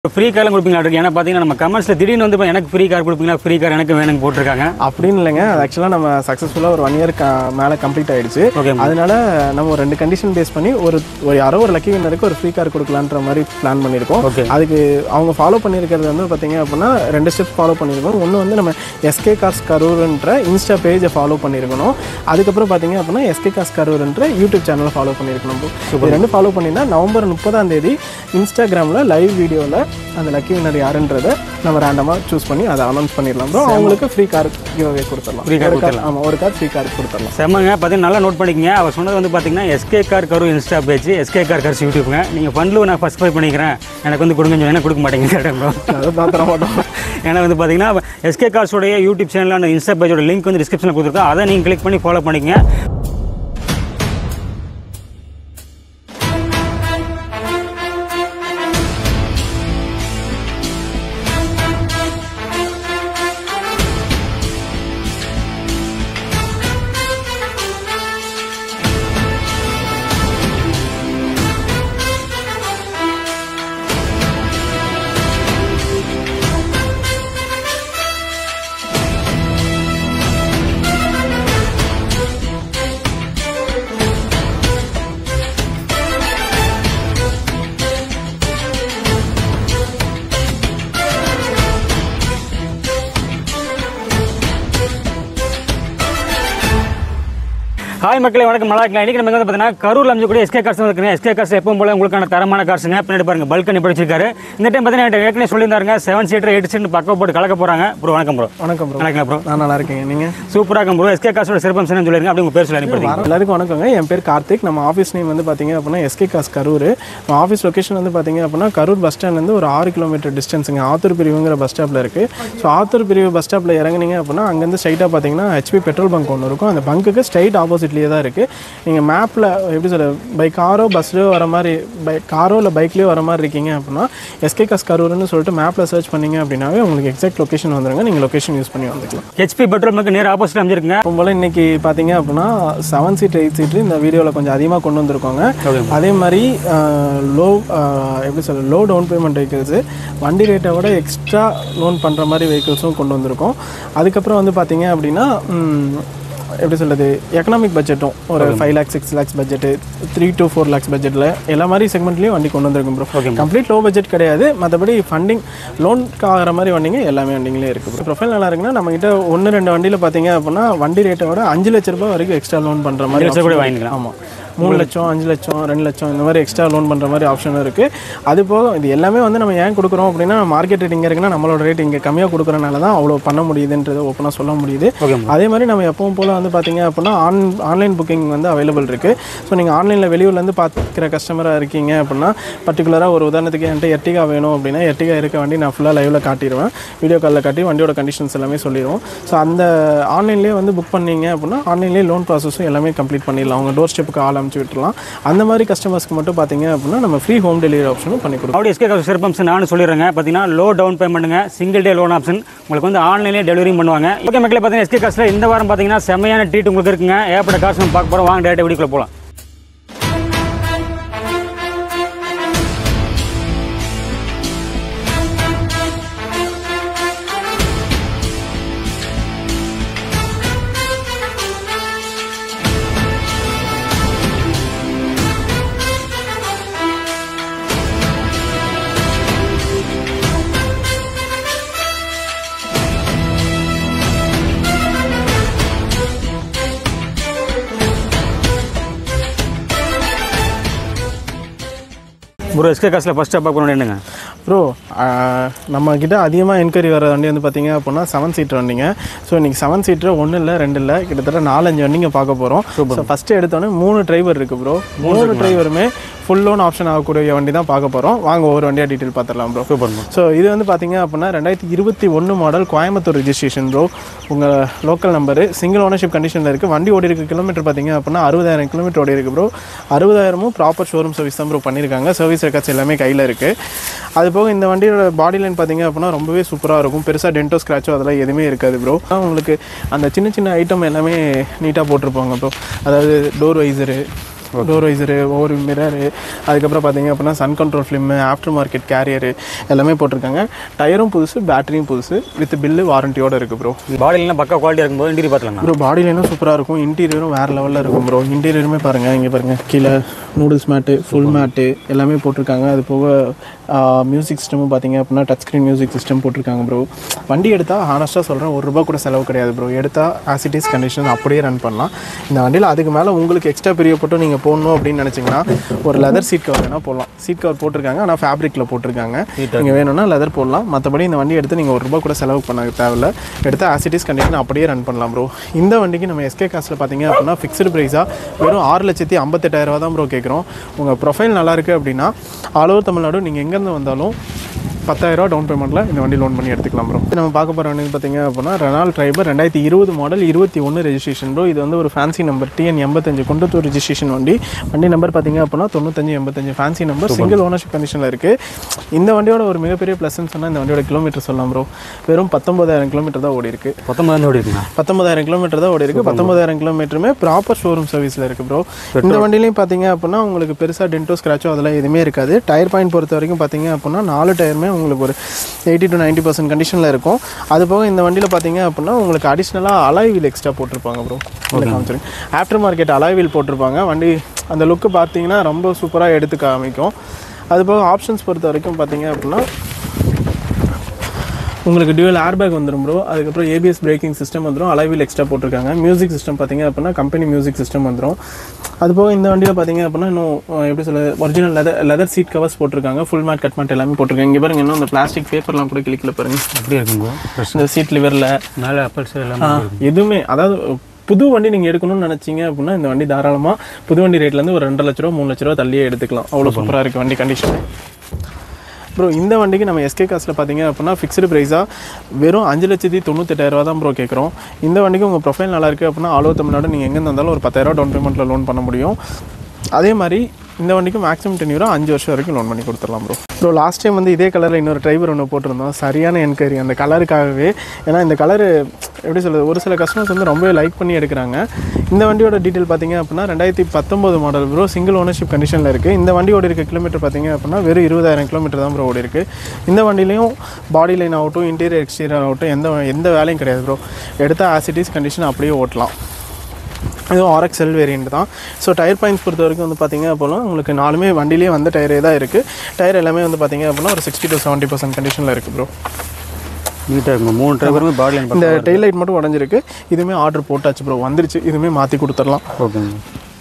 Free கார்லாம் கொடுப்பீங்களா இருக்கு ஏன்னா பார்த்தீங்கன்னா நம்ம கமெண்ட்ஸில் திடீர்னு வந்து இப்ப எனக்கு ஃப்ரீ கார் கொடுப்பீங்களா ஃப்ரீ கார் எனக்கு வேணும்னு போட்டிருக்காங்க அப்படின்னு இல்லைங்க அது ஆக்சுவலாக நம்ம சக்ஸஸ்ஃபுல்லாக ஒரு ஒன் இயர் மேலே கம்ப்ளீட் ஆயிடுச்சு ஓகே அதனால நம்ம ஒரு ரெண்டு கண்டிஷன் பேஸ் பண்ணி ஒரு ஒரு யாரோ ஒரு லக்கி வின்னருக்கு ஒரு ஃப்ரீ கார் கொடுக்கலான்ற மாதிரி பிளான் பண்ணியிருக்கோம் ஓகே அதுக்கு அவங்க ஃபாலோ பண்ணியிருக்கிறது வந்து பார்த்தீங்க அப்படின்னா ரெண்டு ஸ்டெப் ஃபாலோ பண்ணியிருக்கோம் ஒன்று வந்து நம்ம எஸ்கே கார்ஸ் கரூர்ன்ற இன்ஸ்டா பேஜை ஃபாலோ பண்ணியிருக்கணும் அதுக்கப்புறம் பார்த்தீங்க அப்படின்னா எஸ்கே கார்ஸ் கரூர்ன்ற யூடியூப் சேனலை ஃபாலோ பண்ணியிருக்கணும் bro. இது ரெண்டு ஃபாலோ பண்ணினா நவம்பர் முப்பதாம் தேதி இன்ஸ்டாகிராமில் லைவ் வீடியோவில் அந்த லக்கி வின்னர் யாருன்றதை நம்ம ரேண்டமாக சூஸ் பண்ணி அதை அனௌன்ஸ் பண்ணிடலாம் ப்ரோ அவங்களுக்கு ஃப்ரீ கார் கிவ்அவே கொடுத்துடலாம் Free car ஒரு கார் ஆமாம் ஒரு கார் ஃப்ரீ கார் கொடுத்துடலாம் செம்மங்க பார்த்தீங்கன்னா நல்லா நோட் பண்ணிக்கங்க அவர் சொன்னது வந்து பார்த்தீங்கன்னா எஸ்கே கார் கரு insta page SK car cars யூடியூப்ங்க நீங்கள் ஃபண்டில் நான் ஃபஸ்ட் பை பண்ணிக்கிறேன் எனக்கு வந்து கொடுங்க சொன்னா கொடுக்க மாட்டேங்க கேட்டேன் bro. அதை பார்த்துட மாட்டோம் ஏன்னா வந்து பார்த்தீங்கன்னா எஸ்கே கார்ஸோடைய யூடியூப் சேனல் அந்த இன்ஸ்டா பேஜோட லிங்க் வந்து டிஸ்கிரிப்ஷனில் கொடுத்துருக்கோம் அதை நீங்கள் கிளிக் பண்ணி ஃபாலோ பண்ணிக்கங்க ஹாய் மக்களே வணக்கம் நல்லா இருக்கலாம் இன்றைக்கி நம்ம வந்து பார்த்தீங்கன்னா கரூர் அமைச்சக்கூடிய எஸ்கே கார்ஸ் இருக்குங்க எஸ்கே கார்ஸ் எப்பவும் போல உங்களுக்கான தரமான கார்ஸுங்க பின்னாடி பாருங்க பல்க் பண்ணி படிச்சிருக்காரு இந்த டைம் பார்த்தீங்கன்னா என்கிட்ட ஏற்கனவே சொல்லியிருந்தாருங்க செவன் சீட்டர் எயிட் சீட் பக்கம் போட்டு கலக்க போகிறாங்க ப்ரோ வணக்கம் ப்ரோ வணக்கம் ப்ரோ வணக்கம் ப்ரோ நான் நல்லா இருக்கேங்க நீங்கள் சூப்பராக இருக்கும் ப்ரோ எஸ்கே கார்ஸோட சிறப்பம்சம் சொல்லிருங்க அப்படி உங்கள் பேர் சொல்லி அனுப்பிடுங்க எல்லாருக்கும் வணக்கங்க என் பேர் கார்த்திக் நம்ம ஆஃபீஸ் நேம் வந்து பார்த்தீங்க அப்படின்னா எஸ்கே காஸ் கரூர் நம்ம ஆஃபீஸ் லொக்கேஷன் வந்து பார்த்தீங்க அப்படின்னா கரூர் பஸ் ஸ்டாண்ட்லேருந்து ஒரு ஆறு கிலோமீட்டர் டிஸ்டன்ஸுங்க ஆத்தூர் பிரிவுங்கிற பஸ் ஸ்டாப்பில் இருக்குது ஸோ ஆத்தூர் பிரிவு பஸ் ஸ்டாப்பில் இறங்குனீங்க அப்படின்னா அங்கேருந்து ஸ்ட்ரைட்டாக பார்த்தீங்கன்னா ஹெச்பி பெட்ரோல் பங்க் ஒன்று இருக்கும் அந்த பங்குக்கு ஸ்ட்ரைட் ஆப்போசிட்லேயே தான் இருக்குது நீங்கள் மேப்பில் எப்படி சொல்ல பை காரோ பஸ்லையோ வர மாதிரி பை காரோ இல்லை பைக்லேயோ வர மாதிரி இருக்கீங்க அப்படின்னா எஸ்கே காஸ் கரூர்னு சொல்லிட்டு மேப்பில் சர்ச் பண்ணீங்க அப்படின்னாவே உங்களுக்கு எக்ஸாக்ட் லொக்கேஷன் வந்துருங்க நீங்கள் லொக்கேஷன் யூஸ் பண்ணி வந்துக்கலாம் ஹெச்பி பெட்ரோல் பங்க் நேர் ஆப்போசிட் அமைஞ்சிருக்குங்க போல இன்னைக்கு பார்த்தீங்க அப்படின்னா செவன் சீட் எயிட் சீட்டு இந்த வீடியோவில் கொஞ்சம் அதிகமாக கொண்டு வந்திருக்கோங்க ஓகே அதே மாதிரி லோ எப்படி சொல்ல லோ டவுன் பேமெண்ட் வெஹிக்கிள்ஸு வண்டி ரேட்டை விட எக்ஸ்ட்ரா லோன் பண்ணுற மாதிரி வெஹிக்கிள்ஸும் கொண்டு வந்திருக்கோம் அதுக்கப்புறம் வந்து பார்த்தீங்க அப்படின்னா ம், எப்படி சொல்கிறது எக்கனாமிக் பட்ஜெட்டும் ஒரு five lakhs six lakhs budget three to four lakhs பட்ஜெட்டில் எல்லா மாதிரி செக்மெண்ட்லேயும் வண்டி கொண்டு வந்திருக்கும் bro Okay, complete low budget கிடையாது மற்றபடி ஃபண்டிங் லோனுக்கு ஆகிற மாதிரி வண்டிங்க எல்லாமே வண்டிங்களே இருக்குது ப்ரொஃபைல் நல்லா இருக்குன்னா நம்மகிட்ட ஒன்று ரெண்டு வண்டியில் பார்த்தீங்க அப்படின்னா வண்டி ரேட்டை விட அஞ்சு லட்ச ரூபாய் வரைக்கும் எக்ஸ்ட்ரா லோன் பண்ணுற மாதிரி லட்சம் கூட option வாங்கிக்கலாம். ஆமாம் மூணு லட்சம் அஞ்சு லட்சம் ரெண்டு லட்சம் இந்த மாதிரி எக்ஸ்ட்ரா லோன் பண்ணுற மாதிரி ஆப்ஷன் இருக்குது அது போக இது எல்லாமே வந்து நம்ம ஏன் கொடுக்குறோம் அப்படின்னா மார்க்கெட் ரேட் இங்கே இருக்குன்னா நம்மளோட ரேட் இங்கே கம்மியாக கொடுக்குறனால தான் அவ்வளோ பண்ண முடியுதுன்றது ஓப்பனாக சொல்ல முடியுது ஓகே அதே மாதிரி நம்ம எப்பவும் போல் வந்து பார்த்தீங்க அப்படின்னா ஆன் ஆன்லைன் புக்கிங் வந்து அவைலபிள் இருக்குது ஸோ நீங்கள் ஆன்லைனில் வெளியூர்லேருந்து பார்க்குற கஸ்டமராக இருக்கீங்க அப்படின்னா பர்டிகுலராக ஒரு உதாரணத்துக்கு என்கிட்ட எர்டிகா வேணும் அப்படின்னா எர்டிகா இருக்க வண்டி நான் ஃபுல்லாக லைவில் காட்டிடுவேன் வீடியோ காலில் காட்டி வண்டியோட கண்டிஷன்ஸ் எல்லாமே சொல்லிடுவோம் ஸோ அந்த ஆன்லைன்லேயே வந்து புக் பண்ணீங்க அப்படின்னா ஆன்லைன்லேயே லோன் ப்ராசஸும் எல்லாமே கம்ப்ளீட் பண்ணிடலாம் அவங்க டோர் ஸ்டெப்புக்கு ஆள் அமுச்சு விட்டுலாம் அந்த மாதிரி கஸ்டமர்ஸ்க்கு மட்டும் பார்த்தீங்க அப்படின்னா நம்ம ஃப்ரீ ஹோம் டெலிவரி ஆப்ஷனும் பண்ணி கொடுப்போம் அப்படி எஸ்கே கார்ஸ் சிறப்பம்சம் நானும் சொல்லிடுறேங்க பார்த்தீங்கன்னா லோ டவுன் பேமெண்ட்டுங்க சிங்கிள் டே லோன் ஆப்ஷன் உங்களுக்கு வந்து ஆன்லைன்லேயே டெலிவரி பண்ணுவாங்க ஓகே மக்களே பார்த்தீங்கன்னா எஸ்கே காசில் இந்த வாரம் பார்த்தீங்கன்னா செம்மையான ட்ரீட் உங்களுக்கு இருக்குங்க ஏற்பட்ட காசு நம்ம பார்க்க போகிறோம் வாங்க டேரக்டாக வீடியோக்குள்ள போகலாம் ப்ரோ எஸ்கே காசில் ஃபஸ்ட்டு பார்க்கணும் என்னங்க ப்ரோ நம்ம கிட்ட அதிகமாக என்கொயரி வர வண்டி வந்து பார்த்தீங்க அப்படின்னா செவன் சீட்டர் வண்டிங்க ஸோ இன்னைக்கு செவன் சீட்டர் ஒன்றும் இல்லை ரெண்டு இல்லை கிட்டத்தட்ட நாலஞ்சு வண்டிங்க பார்க்க போகிறோம் ஸோ ஃபஸ்ட்டு எடுத்தோடனே மூணு டிரைவர் இருக்குது ப்ரோ மூணு டிரைவருமே ஃபுல் லோன் ஆப்ஷன் ஆகக்கூடிய வண்டி தான் பார்க்க போகிறோம் வாங்க ஒவ்வொரு வண்டியாக டீட்டெயில் பார்த்துடலாம் ப்ரோ சூப்பர் ப்ரோ ஸோ இது வந்து பார்த்தீங்க அப்படின்னா ரெண்டாயிரத்தி இருபத்தி ஒன்று மாடல் கோயம்புத்தூர் ரெஜிஸ்ட்ரேஷன் ப்ரோ உங்கள் லோக்கல் நம்பரு சிங்கிள் ஓனர்ஷிப் கண்டிஷனில் இருக்குது வண்டி ஓடி இருக்க கிலோமீட்டர் பார்த்தீங்க அப்படின்னா அறுபதாயிரம் கிலோமீட்டர் ஓடி இருக்கு ப்ரோ அறுபதாயிரமும் ப்ராப்பர் ஷோரூம் சர்வீஸ் தான் ப்ரோ பண்ணியிருக்காங்க சர்வீஸ் ரெக்கார்ட்ஸ் எல்லாமே கையில் இருக்குது அது போக இந்த வண்டியோட பாடி லைன் பார்த்தீங்க அப்படின்னா ரொம்பவே சூப்பராக இருக்கும் பெருசாக டென்டோ ஸ்க்ராச்சோ அதெல்லாம் எதுவுமே இருக்காது ப்ரோ உங்களுக்கு அந்த சின்ன சின்ன ஐட்டம் எல்லாமே நீட்டாக போட்டிருப்பாங்க ப்ரோ அதாவது door visor door visor over mirror அதுக்கப்புறம் பார்த்தீங்க அப்படின்னா sun control film after market carrier எல்லாமே போட்டிருக்காங்க டயரும் புதுசு பேட்டரியும் புதுசு வித் பில்லு வாரண்டியோட இருக்குது ப்ரோ பாடிலாம் பக்கா குவாலிட்டியாக இருக்கும்போது இன்டீரியர் பார்த்துலாங்க ப்ரோ பாடியிலும் சூப்பராக இருக்கும் இன்டீரியரும் வேறு லெவலில் இருக்கும் ப்ரோ இன்டீரியருமே பாருங்கள் இங்கே பாருங்கள் கீழே நூடுல்ஸ் மேட்டு ஃபுல் மேட்டு எல்லாமே போட்டிருக்காங்க அது போக மியூசிக் சிஸ்டமும் பார்த்தீங்க அப்படின்னா டச் ஸ்க்ரீன் மியூசிக் சிஸ்டம் போட்டிருக்காங்க ப்ரோ வண்டி எடுத்தால் ஹானஸ்ட்டாக சொல்கிறேன் ஒரு ரூபா கூட செலவு கிடையாது ப்ரோ எடுத்தால் ஆசிட்டிஸ் கண்டிஷன் அப்படியே ரன் பண்ணலாம் இந்த வண்டியில் அதுக்கு மேலே உங்களுக்கு எக்ஸ்ட்ரா பெரிய போட்டு நீங்கள் போடணும் அப்படின்னு நினச்சிங்கன்னா ஒரு லெதர் சீட் கவர் வேணால் போடலாம் சீட் கவர் போட்டிருக்காங்க ஆனால் ஃபேப்ரிக்கில் போட்டிருக்காங்க நீங்கள் வேணும்னா லெதர் போடலாம் மற்றபடி இந்த வண்டி எடுத்து நீங்கள் ஒரு ரூபா கூட செலவு பண்ண தேவையில்ல எடுத்து ஆசிட்டிஸ் கண்டிஷன் அப்படியே ரன் பண்ணலாம் ப்ரோ இந்த வண்டிக்கு நம்ம எஸ்கே காசில் பார்த்தீங்க அப்படின்னா ஃபிக்ஸ்டு ப்ரைஸாக வெறும் ஆறு லட்சத்தி ஐம்பத்தெட்டாயிரரூவா தான் ப்ரோ கேட்குறோம் உங்கள் ப்ரொஃபைல் நல்லா இருக்குது அப்படின்னா ஆல் ஓவர் தமிழ்நாடு நீங்கள் எங்கேருந்து வந்தாலும் பத்தாயிரரூவா டவுன் பேமெண்ட்டில் இந்த வண்டி லோன் பண்ணி எடுத்துக்கலாம் ப்ரோ நம்ம பார்க்க போகிற வண்டி பார்த்தீங்க அப்படின்னா ரெனால் ட்ரைபர் ரெண்டாயிரத்தி இருபது மாடல் இருபத்தி ஒன்று ரெஜிஸ்ட்ரேஷன் ப்ரோ இது வந்து ஒரு ஃபேன்சி நம்பர் டிஎன் எண்பத்தஞ்சு குண்டத்தூர் ரெஜிஸ்ட்ரேஷன் வண்டி வண்டி நம்பர் பார்த்தீங்க அப்படின்னா தொண்ணூத்தஞ்சு எண்பத்தஞ்சு ஃபேன்சி நம்பர் சிங்கிள் ஓனர்ஷிப் கண்டிஷனில் இருக்குது இந்த வண்டியோட ஒரு மிகப்பெரிய ப்ளஸ்ன்னு சொன்னால் இந்த வண்டியோட கிலோமீட்டர் சொல்லலாம் ப்ரோ வெறும் பத்தொம்பதாயிரம் கிலோமீட்டர் தான் ஓடி இருக்கு பத்தொம்பது ஓடி இருக்குங்க பத்தொன்பதாயிரம் கிலோமீட்டர் தான் ஓடி இருக்கு பத்தொன்பதாயிரம் கிலோமீட்டருமே ப்ராப்பர் ஷோரூம் சர்வீஸில் இருக்கு ப்ரோ இந்த வண்டிலையும் பார்த்தீங்க அப்படின்னா உங்களுக்கு பெருசாக டென்டோ ஸ்க்ராச்சோ அதெல்லாம் எதுவுமே இருக்காது டயர் பாயிண்ட் பொறுத்த வரைக்கும் பார்த்தீங்க அப்படின்னா நாலு டயருமே உங்களுக்கு ஒரு எயிட்டி டு நைன்ட்டி பர்சன்ட் கண்டிஷனில் இருக்கும் அது போக இந்த வண்டியில் பார்த்தீங்க அப்படின்னா உங்களுக்கு அடிஷ்னலாக அலாய் வீல் எக்ஸ்ட்ரா போட்டிருப்பாங்க ப்ரோ காமிச்சிருங்க ஆஃப்டர் மார்க்கெட் அலாய் வீல் போட்டிருப்பாங்க வண்டி அந்த லுக்கு பார்த்தீங்கன்னா ரொம்ப சூப்பராக எடுத்து காமிக்கும் அது போக ஆப்ஷன்ஸ் பொறுத்த வரைக்கும் பார்த்தீங்க அப்படின்னா உங்களுக்கு டியூவல் ஏர்பேக் வந்துடும் ப்ரோ அதுக்கப்புறம் ஏபிஎஸ் பிரேக்கிங் சிஸ்டம் வந்துடும் அலைவில் எக்ஸ்ட்ரா போட்டிருக்காங்க மியூசிக் சிஸ்டம் பார்த்தீங்க அப்படின்னா கம்பெனி மியூசிக் சிஸ்டம் வந்துடும் அது போக இந்த வண்டியில் பார்த்தீங்க அப்படின்னா இன்னும் அஹ், எப்படி சொல்ல original leather leather seat covers போட்டிருக்காங்க ஃபுல் மேட் கட் மேட் எல்லாமே போட்டிருக்காங்க இங்கே பாருங்க இன்னும் இந்த பிளாஸ்டிக் பேப்பர்லாம் கூட கிளிக்கில் பாருங்க எப்படி இருக்குங்க இந்த சீட் லிவரில் மேலே அப்பல்ஸ் எல்லாமே எதுவுமே அதாவது புது வண்டி நீங்கள் எடுக்கணும்னு நினச்சிங்க அப்படின்னா இந்த வண்டி தாராளமாக புது வண்டி ரேட்லேருந்து ஒரு ரெண்டு லட்ச ரூபா மூணு லட்ச ரூபா தள்ளியே எடுத்துக்கலாம் அவ்வளோ சூப்பராக இருக்குது வண்டி கண்டிஷன் ப்ரோ இந்த வண்டிக்கு நம்ம எஸ்கே காசில் பார்த்தீங்க அப்படின்னா ஃபிக்ஸ்டு ப்ரைஸாக வெறும் அஞ்சு லட்சத்தி தொண்ணூத்தெட்டாயிரரூவா தான் ப்ரோ கேட்குறோம் இந்த வண்டிக்கு உங்கள் ப்ரொஃபைல் நல்லா இருக்குது அப்படின்னா ஆலோ தமிழ்நாடு நீங்கள் எங்கே இருந்தாலும் ஒரு பத்தாயிரரூவா டவுன் பேமெண்ட்டில் லோன் பண்ண முடியும் அதே மாதிரி இந்த வண்டிக்கு மேக்ஸிமம் டென் அஞ்சு வருஷம் வரைக்கும் லோன் பண்ணி கொடுத்துடலாம் ப்ரோ ப்ரோ லாஸ்ட் டைம் வந்து இதே கலரில் இன்னொரு டிரைவர் ஒன்று போட்டிருந்தோம் சரியான என்கொயரி அந்த கலருக்காகவே ஏன்னா இந்த கலரு எப்படி சொல்கிறது ஒரு சில கஸ்டமர்ஸ் வந்து ரொம்பவே லைக் பண்ணி எடுக்கிறாங்க இந்த வண்டியோட டீட்டெயில் பார்த்தீங்க அப்படின்னா ரெண்டாயிரத்தி பத்தொம்போது மாடல் ப்ரோ சிங்கிள் ஓனர்ஷிப் கண்டிஷனில் இருக்குது இந்த வண்டியோட இருக்க கிலோமீட்டர் பார்த்தீங்க அப்படின்னா வெறும் இருபதாயிரம் கிலோமீட்டர் தான் ப்ரோ ஓடி இருக்குது இந்த வண்டிலையும் பாடி லைன் ஆகட்டும் இன்டீரியர் எக்ஸ்டீரியர் ஆகட்டும் எந்த எந்த வேலையும் கிடையாது ப்ரோ எடுத்த ஆசிட்டிஸ் கண்டிஷன் அப்படியே ஓட்டலாம் இதுவும் ஆர்எக்ஸ்எல் வேரியண்ட் தான் ஸோ டயர் பாயிண்ட்ஸ் பொறுத்த வரைக்கும் வந்து பார்த்தீங்க அப்படின்னா உங்களுக்கு நாலுமே வண்டியிலே வந்த டயரே தான் இருக்குது டயர் எல்லாமே வந்து பார்த்தீங்க அப்படின்னா ஒரு சிக்ஸ்டி டு செவன்ட்டி பர்சன்ட் கண்டிஷனில் இருக்குது ப்ரோ நீட்டாக இருக்குங்க மூணு டிரைவருமே பாடி லைன் இந்த டெய்ல் லைட் மட்டும் உடஞ்சிருக்கு இதுவுமே ஆர்டர் போட்டாச்சு ப்ரோ வந்துருச்சு இதுவுமே மாற்றி கொடுத்துடலாம் ஓகேங்க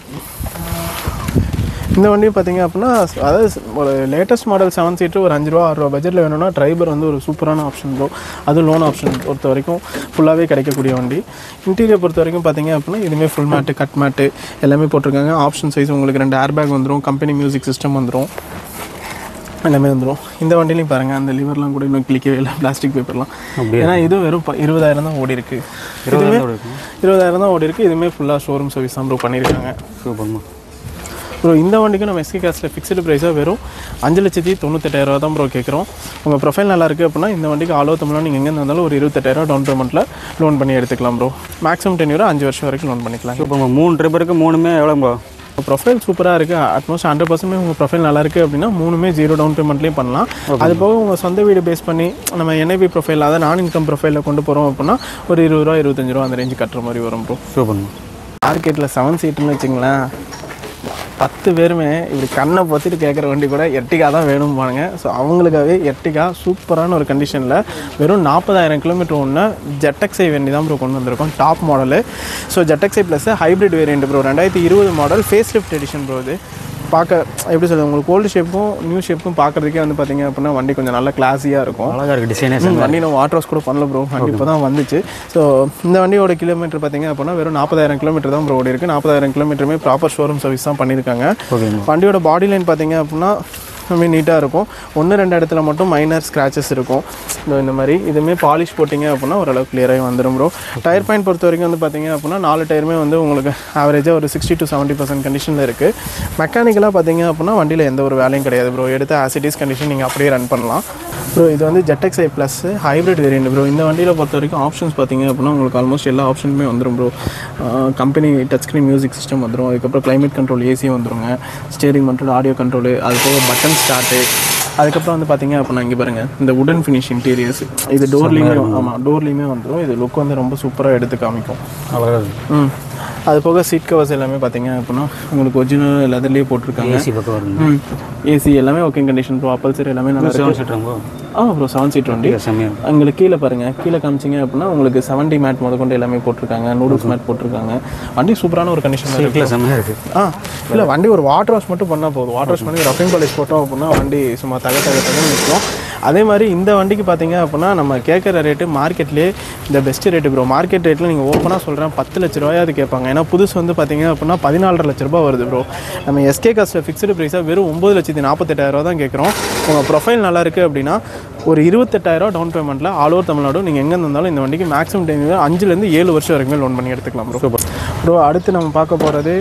இந்த வண்டி பார்த்தீங்க அப்படின்னா அதாவது ஒரு லேட்டஸ்ட் மாடல் செவன் சீட்டர் ஒரு அஞ்சு ரூபா ஆறு ரூபா பட்ஜெட்டில் வேணும்னா ட்ரைவர் வந்து ஒரு சூப்பரான ஆப்ஷன் ப்ரோ அது லோன் ஆப்ஷன் பொறுத்த வரைக்கும் ஃபுல்லாகவே கிடைக்கக்கூடிய வண்டி இன்டீரியர் பொறுத்த வரைக்கும் பார்த்தீங்க அப்படின்னா இதுவுமே ஃபுல் மேட்டு கட் மேட்டு எல்லாமே போட்டிருக்காங்க ஆப்ஷன் சைஸ் உங்களுக்கு ரெண்டு ஏர் பேக் வந்துடும் கம்பெனி மியூசிக் சிஸ்டம் வந்துடும் எல்லாமே வந்துடும் இந்த வண்டிலையும் பாருங்கள் அந்த லிவர்லாம் கூட இன்னும் கிளிக்கவே இல்லை பிளாஸ்டிக் பேப்பர்லாம் அப்படியே ஏன்னா இது வெறும் ப- இருபதாயிரம் தான் ஓடி இருக்கு இருபதாயிரம் இருக்குங்க இருபதாயிரம் தான் ஓடி இருக்கு இதுவுமே ஃபுல்லாக ஷோரூம் சர்வீஸ் தான் ப்ரோ பண்ணியிருக்காங்க சூப்பர்மா ப்ரோ இந்த வண்டிக்கு நம்ம எஸ்கே காசில் ஃபிக்ஸ்டு ப்ரைஸாக வெறும் அஞ்சு லட்சத்தி தொண்ணூத்தெட்டாயிரரூவா தான் ப்ரோ கேட்குறோம் உங்கள் ப்ரொஃபைல் நல்லா இருக்குது அப்படின்னா இந்த வண்டிக்கு ஆலோ தமிழ்நாடு நீங்கள் எங்கே இருந்தாலும் ஒரு இருபத்தெட்டாயிரரூவா டவுன் பேமெண்ட்டில் லோன் பண்ணி எடுத்துக்கலாம் ப்ரோ மேக்ஸிமம் டென் அஞ்சு வருஷம் வரைக்கும் லோன் பண்ணிக்கலாம் சூப்பர்மா மூணு டிரைவருக்கு மூணுமே எவ்வளோ ப்ரோ ப்ரொஃபைல் சூப்பராக இருக்குது அட்மோஸ்ட் ஹண்ட்ரட் பர்சன்ட் உங்கள் ப்ரொஃபைல் நல்லா இருக்குது அப்படின்னா மூணுமே ஜீரோ டவுன் பேமெண்ட்லேயும் பண்ணலாம் அது போக உங்கள் சொந்த வீடு பேஸ் பண்ணி நம்ம என்ஐபி ப்ரொஃபைல் அதாவது நான் இன்கம் ப்ரொஃபைலில் கொண்டு போகிறோம் அப்படின்னா ஒரு இருபது ரூபா இருபத்தஞ்சு ரூபா அந்த ரேஞ்சு கட்டுற மாதிரி வரும் ப்ரோ சூப்பர்மா மார்க்கெட்டில் செவன் சீட்டுன்னு வச்சுங்களேன் பத்து பேருமே இப்படி கண்ணை பொத்திட்டு கேட்குற வண்டி கூட எர்டிகா தான் வேணும்பானுங்க ஸோ அவங்களுக்காகவே எர்டிகா சூப்பரான ஒரு கண்டிஷனில் வெறும் நாற்பதாயிரம் கிலோமீட்டர் ஒன்று ஜெட்டக்ஸை வண்டி தான் ப்ரோ கொண்டு வந்திருக்கோம் டாப் மாடலு ஸோ ஜெட்டக்ஸை ப்ளஸ் ஹைப்ரிட் வேரியண்ட் ப்ரோ ரெண்டாயிரத்தி இருபது model face lift edition bro இது பார்க்க எப்படி சொல்றது உங்களுக்கு ஓல்டு ஷேப்பும் நியூ ஷேப்பும் பார்க்குறதுக்கே வந்து பார்த்தீங்க அப்படின்னா வண்டி கொஞ்சம் நல்ல கிளாஸியாக இருக்கும் அழகாக இருக்குது டிசைனே ம், வண்டி நம்ம வாட்டர் வாஷ் கூட பண்ணல ப்ரோ வண்டி இப்போ தான் வந்துச்சு ஸோ இந்த வண்டியோட கிலோமீட்டர் பார்த்தீங்க அப்படின்னா வெறும் நாற்பதாயிரம் கிலோமீட்டர் தான் ப்ரோ ஓடி இருக்கு நாற்பதாயிரம் கிலோமீட்டருமே ப்ராப்பர் ஷோரூம் சர்வீஸ் தான் பண்ணியிருக்காங்க ஓகேங்க வண்டியோட பாடி லைன் பார்த்தீங்க அப்படின்னா ரொம்ப நீட்டாக இருக்கும் ஒன்று ரெண்டு இடத்துல மட்டும் மைனர் ஸ்க்ராச்சஸ் இருக்கும் இதோ இந்த மாதிரி இதுவுமே பாலிஷ் போட்டிங்க அப்படின்னா ஓரளவு கிளியராகி வந்துடும் ப்ரோ டயர் பாயிண்ட் பொறுத்த வரைக்கும் வந்து பார்த்தீங்க அப்படின்னா நாலு டயருமே வந்து உங்களுக்கு ஆவரேஜாக ஒரு சிக்ஸ்டி டு செவன்ட்டி பர்சன்ட் கண்டிஷனில் இருக்குது மெக்கானிக்கலாக பார்த்தீங்க அப்படின்னா வண்டியில் எந்த ஒரு வேலையும் கிடையாது ப்ரோ எடுத்து ஆசிட்டிஸ் கண்டிஷன் நீங்கள் அப்படியே ரன் பண்ணலாம் ப்ரோ இது வந்து Z X I plus hybrid variant bro இந்த வண்டியில் பொறுத்த வரைக்கும் ஆப்ஷன்ஸ் பார்த்தீங்க அப்படின்னா உங்களுக்கு ஆல்மோஸ்ட் எல்லா ஆப்ஷனுமே வந்துடும் bro company touch screen music system வந்துடும் அதுக்கப்புறம் climate கண்ட்ரோல் ஏசி வந்துருங்க ஸ்டேரிங் கண்ட்ரோல் ஆடியோ கண்ட்ரோல் அது போக பட்டன் ஸ்டார்ட்டு அதுக்கப்புறம் வந்து பார்த்தீங்க அப்படின்னா இங்கே பாருங்கள் இந்த உடன் ஃபினிஷ் இன்டீரியர்ஸ் இது டோர்லேயுமே ஆமாம் டோர்லேயுமே வந்துடும் இது லுக் வந்து ரொம்ப சூப்பராக எடுத்து காமிக்கும் அவ்வளோ ம் அது போக சீட் கவர்ஸ் எல்லாமே பார்த்தீங்க அப்படின்னா உங்களுக்கு ஒரிஜினல் லெதர்லேயே போட்டிருக்காங்க ஏசி பக்கம் வருங்க ம் ஏசி எல்லாமே ஓகே கண்டிஷன் ப்ரோ அப்பல்சர் எல்லாமே நல்லா இருக்கு செவன் சீட்டருங்க ஆ ப்ரோ செவன் சீட் வண்டி செம்மையாக உங்களுக்கு கீழே பாருங்க கீழே காமிச்சிங்க அப்படின்னா உங்களுக்கு செவன்டி மேட் முதற்கொண்டு எல்லாமே போட்டிருக்காங்க நூடுல்ஸ் மேட் போட்டிருக்காங்க வண்டி சூப்பரான ஒரு கண்டிஷன் இருக்கு சீட்டில் செம்மையாக இருக்குது ஆ இல்லை வண்டி ஒரு வாட்டர் வாஷ் மட்டும் பண்ணால் போதும் வாட்டர் வாஷ் பண்ணி ரஃபிங் பாலிஷ் போட்டோம் அப்படின்னா வண்டி சும்மா தக தக தகன்னு நிற்கும் அதே மாதிரி இந்த வண்டிக்கு பார்த்தீங்க அப்படின்னா நம்ம கேட்குற ரேட்டு மார்க்கெட்லேயே இந்த பெஸ்ட் ரேட்டு ப்ரோ மார்க்கெட் ரேட்டில் நீங்கள் ஓப்பனாக சொல்கிறேன் பத்து லட்ச ரூபாயாவது கேட்பாங்க ஏன்னா புதுசு வந்து பார்த்தீங்க அப்படின்னா பதினாலரை லட்ச ரூபாய் வருது ப்ரோ நம்ம எஸ்கே காஸ்ட்டில் ஃபிக்ஸ்டு ப்ரைஸாக வெறும் ஒம்பது லட்சத்தி நாற்பத்தெட்டாயிரம் ரூபா தான் கேட்குறோம் உங்கள் ப்ரொஃபைல் நல்லா இருக்குது அப்படின்னா ஒரு இருபத்தெட்டாயிரம் டவுன் பேமெண்ட்டில் ஆல் ஓவர் தமிழ்நாடு நீங்கள் எங்கே இருந்தாலும் இந்த வண்டிக்கு மேக்ஸிமம் டைம் அஞ்சுலேருந்து ஏழு வருஷம் வரைக்குமே லோன் பண்ணி எடுத்துக்கலாம் ப்ரோ சூப்பர் ப்ரோ அடுத்து நம்ம பார்க்க போகிறது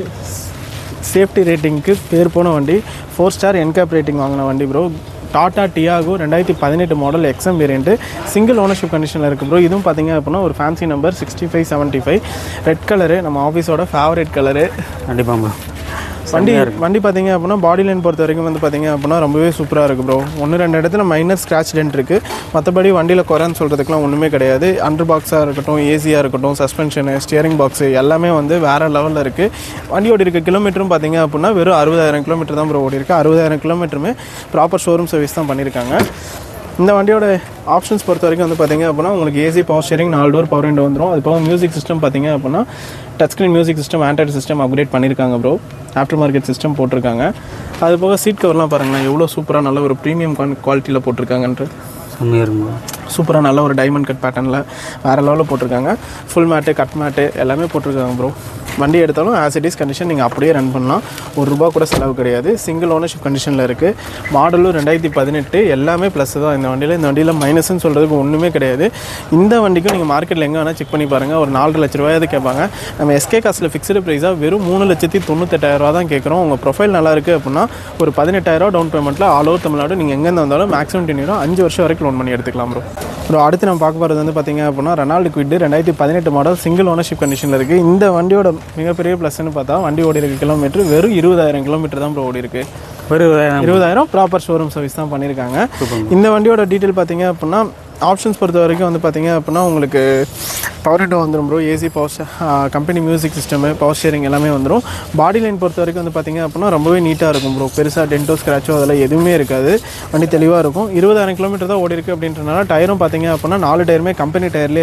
சேஃப்டி ரேட்டிங்க்கு பேர் போன வண்டி ஃபோர் ஸ்டார் என்கேப் ரேட்டிங் வாங்கின வண்டி ப்ரோ டாடா டியாகோ ரெண்டாயிரத்தி பதினெட்டு model XM variant single ownership கண்டிஷனில் இருக்குது ப்ரோ இதுவும் பார்த்தீங்க அப்படின்னா ஒரு fancy number sixty five seventy five red colour நம்ம ஆஃபீஸோட ஃபேவரட் கலரு கண்டிப்பாக ப்ரோ வண்டி வண்டி பார்த்தீங்க அப்படின்னா பாடி லைன் பொறுத்த வரைக்கும் வந்து பார்த்தீங்க அப்படின்னா ரொம்பவே சூப்பராக இருக்குது ப்ரோ ஒன்று ரெண்டு இடத்துல மைனர் ஸ்க்ராட்ச் டென்ட் இருக்குது மற்றபடி வண்டியில் குறைன்னு சொல்கிறதுக்குலாம் ஒன்றுமே கிடையாது அண்டர் பாக்ஸாக இருக்கட்டும் ஏசியாக இருக்கட்டும் சஸ்பென்ஷனு ஸ்டியரிங் பாக்ஸு எல்லாமே வந்து வேறு லெவலில் இருக்குது வண்டி ஓடி இருக்க கிலோமீட்டரும் பார்த்தீங்க அப்படின்னா வெறும் அறுபதாயிரம் கிலோமீட்டர் தான் ப்ரோ ஓடி இருக்கு அறுபதாயிரம் கிலோமீட்டருமே ப்ராப்பர் ஷோரூம் சர்வீஸ் தான் பண்ணியிருக்காங்க இந்த வண்டியோட ஆப்ஷன்ஸ் பொறுத்த வரைக்கும் வந்து பார்த்தீங்க அப்படின்னா உங்களுக்கு ஏசி பவர் ஸ்டேரிங் நாலு டோர் பவர் விண்டோ வந்துடும் அது போக மியூசிக் சிஸ்டம் பார்த்தீங்க அப்படின்னா touch screen music system Android system upgrade பண்ணியிருக்காங்க ப்ரோ ஆஃப்டர் மார்க்கெட் சிஸ்டம் போட்டிருக்காங்க அது போக சீட் கவர்லாம் பாருங்களேன் எவ்வளோ சூப்பராக நல்ல ஒரு ப்ரீமியம் குவாலிட்டியில் போட்டிருக்காங்கன்ட்டு செம்மையாக இருக்குங்க சூப்பராக நல்ல ஒரு டைமண்ட் கட் பேட்டர்னில் வேறு லெவலில் போட்டிருக்காங்க ஃபுல் மேட்டு கட் மேட்டு எல்லாமே போட்டிருக்காங்க ப்ரோ வண்டி எடுத்தாலும் ஆஸ் இட் இஸ் கண்டிஷன் நீங்கள் அப்படியே ரன் பண்ணலாம் ஒரு ரூபா கூட செலவு கிடையாது சிங்கிள் ஓனர்ஷிப் கண்டிஷனில் இருக்குது மாடலும் ரெண்டாயிரத்தி பதினெட்டு எல்லாமே ப்ளஸ் தான் இந்த வண்டியில் இந்த வண்டியில் மைனஸ்னு சொல்கிறதுக்கு ஒன்றுமே கிடையாது இந்த வண்டிக்கும் நீங்கள் மார்க்கெட்டில் எங்கே வேணால் செக் பண்ணி பாருங்கள் ஒரு நாலரை லட்ச ரூபாயாவது கேட்பாங்க நம்ம எஸ்கே காசில் ஃபிக்ஸ்டு ப்ரைஸாக வெறும் மூணு லட்சத்தி தொண்ணூத்தெட்டாயிரம் ரூபா தான் கேட்குறோம் உங்கள் ப்ரொஃபைல் நல்லா இருக்குது அப்படின்னா ஒரு பதினெட்டாயிரம் டவுன் பேமெண்ட்டில் ஆல் ஓவர் தமிழ்நாடு நீங்கள் எங்கேருந்து வந்தாலும் மேக்ஸிமம் டென் அஞ்சு வருஷம் வரைக்கும் லோன் பண்ணி எடுத்துக்கலாம் ப்ரோ ப்ரோ அடுத்து நம்ம பார்க்க போகிறது வந்து பார்த்தீங்க அப்படின்னா ரெனால்டு குவிட் ரெண்டாயிரத்தி பதினெட்டு மாடல் சிங்கிள் ஓனர்ஷிப் கண்டிஷனில் இருக்குது இந்த வண்டியோட மிகப்பெரிய ப்ளஸ்ன்னு பார்த்தா வண்டி ஓடி இருக்க கிலோமீட்டர் வெறும் இருபதாயிரம் கிலோமீட்டர் தான் ப்ரோ ஓடி இருக்கு ஒரு இருபதாயிரம் ப்ராப்பர் ஷோரூம் சர்வீஸ் தான் பண்ணியிருக்காங்க இந்த வண்டியோட டீட்டெயில் பார்த்தீங்க அப்படின்னா ஆப்ஷன்ஸ் பொறுத்த வரைக்கும் வந்து பார்த்தீங்க அப்படின்னா உங்களுக்கு பவர் விண்டோ வந்துடும் bro AC power company music system power steering எல்லாமே வந்துடும் பாடி லைன் பொறுத்த வரைக்கும் வந்து பார்த்தீங்க அப்படின்னா ரொம்பவே நீட்டாக இருக்கும் ப்ரோ பெருசாக டென்டோ ஸ்க்ராச்சோ அதெல்லாம் எதுவுமே இருக்காது வண்டி தெளிவாக இருக்கும் இருபதாயிரம் கிலோமீட்டர் தான் ஓடி இருக்கு அப்படின்றனால டயரும் பார்த்தீங்க அப்படின்னா நாலு டயருமே கம்பெனி டயர்லேயே